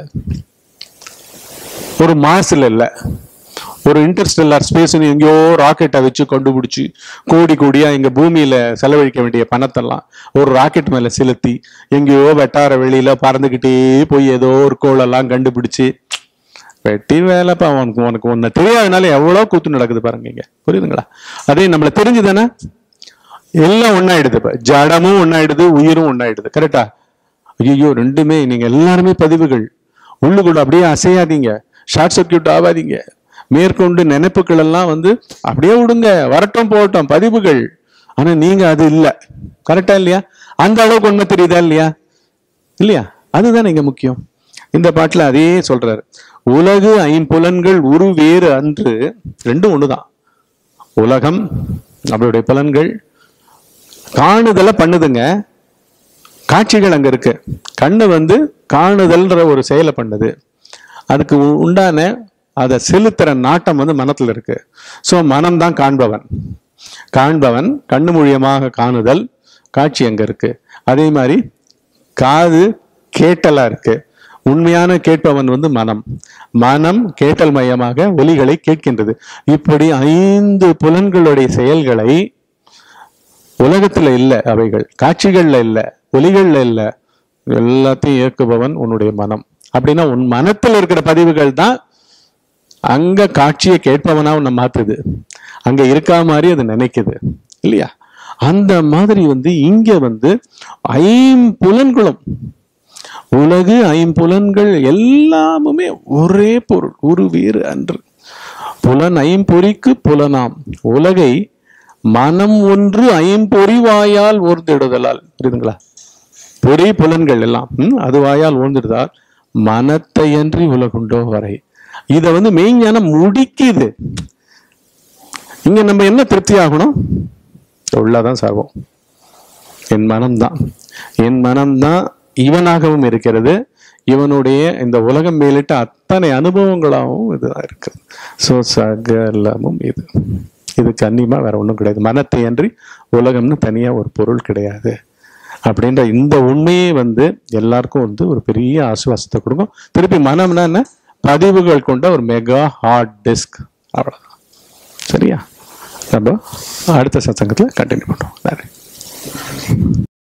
ஒரு மாசுல இல்ல ஒரு இன்டர்ஸ்டெல்லார் ஸ்பேஸ் எங்கேயோ ராக்கெட்டை வச்சு கண்டுபிடிச்சு கோடி கோடியா எங்க பூமியில செலவழிக்க வேண்டிய பணத்தெல்லாம் ஒரு ராக்கெட் மேல செலுத்தி எங்கேயோ வெட்டார வெளியில பறந்துகிட்டே போய் ஏதோ ஒரு கோளெல்லாம் கண்டுபிடிச்சு வெட்டி வேலைப்பா உனக்கு உனக்கு ஒன்னு தெரியாதனால எவ்வளவு கூத்து நடக்குது பாருங்க இங்க புரியுதுங்களா அதே நம்மள தெரிஞ்சுதானே எல்லாம் ஒன்னாயிடுது இப்ப ஜடமும் ஒன்னாயிடுது உயிரும் ஒன்னாயிடுது கரெக்டா ஐயோ ரெண்டுமே நீங்க எல்லாருமே பதிவுகள் உள்ளுக்குள்ள அப்படியே அசையாதீங்க ஷார்ட் சர்க்கியூட் ஆகாதீங்க மேற்கொண்டு நினைப்புகள் எல்லாம் வந்து அப்படியே விடுங்க வரட்டும் போகட்டும் பதிவுகள் ஆனா நீங்க அது இல்ல கரெக்டா இல்லையா அந்த அளவுக்கு உண்மை தெரியுதா இல்லையா இல்லையா அதுதான் இங்க முக்கியம் இந்த பாட்டுல அதே சொல்றாரு உலகு ஐம்புலன்கள் உரு வேறு அன்று ரெண்டும் ஒண்ணுதான் உலகம் நம்மளுடைய புலன்கள் காணுதலை பண்ணுதுங்க காட்சிகள் அங்க இருக்கு கண்ணு வந்து காணுதல்ன்ற ஒரு செயலை பண்ணுது அதுக்கு உ- உண்டான அதை செலுத்துற நாட்டம் வந்து மனத்துல இருக்கு ஸோ மனம்தான் காண்பவன் காண்பவன் கண்ணு மூலியமாக காணுதல் காட்சி அங்க இருக்கு அதே மாதிரி காது கேட்டலா இருக்கு உண்மையான கேட்பவன் வந்து மனம் மனம் கேட்டல் மையமாக ஒலிகளை கேட்கின்றது இப்படி ஐந்து புலன்களுடைய செயல்களை உலகத்துல இல்லை அவைகள் காட்சிகள்ல இல்லை ஒலிகள்ல இல்லை எல்லாத்தையும் இயக்குபவன் உன்னுடைய மனம் அப்படின்னா உன் மனத்துல இருக்கிற பதிவுகள் தான் அங்க காட்சியை கேட்பவனா உன்னை மாத்துது அங்க இருக்கா மாதிரி அது நினைக்குது இல்லையா அந்த மாதிரி வந்து இங்க வந்து ஐம்புலன்களும் உலகு ஐம்புலன்கள் எல்லாமுமே ஒரே பொருள் ஒரு வேறு அன்று புலன் ஐம்பொறிக்கு புலனாம் உலகை மனம் ஒன்று ஐம்பொறிவாயால் ஓர்ந்திடுதலால் புரியுதுங்களா பொறி புலன்கள் எல்லாம் ம், அது வாயால் ஓர்ந்திடுதால் மனத்தையன்றி உலகுண்டோ வரை இத வந்து மெய்ஞானம் முடிக்குது இங்க நம்ம என்ன திருப்தி ஆகணும் உள்ளதான் சாகும் என் மனம்தான் என் மனம்தான் இவனாகவும் இருக்கிறது இவனுடைய இந்த உலகம் மேலிட்ட அத்தனை அனுபவங்களாகவும் இதுதான் இருக்குது ஸோ சகலமும் இது இது கன்னிமா வேற ஒன்றும் கிடையாது மனத்தை அன்றி உலகம்னு தனியா ஒரு பொருள் கிடையாது அப்படின்ற இந்த உண்மையே வந்து எல்லாருக்கும் வந்து ஒரு பெரிய ஆசுவாசத்தை கொடுக்கும் திருப்பி மனம்னா என்ன பதிவுகள் கொண்ட ஒரு மெகா ஹார்ட் டிஸ்க் அவ்வளோதான் சரியா நம்ம அடுத்த சத்சங்கத்தில் கண்டினியூ பண்ணுவோம் நன்றி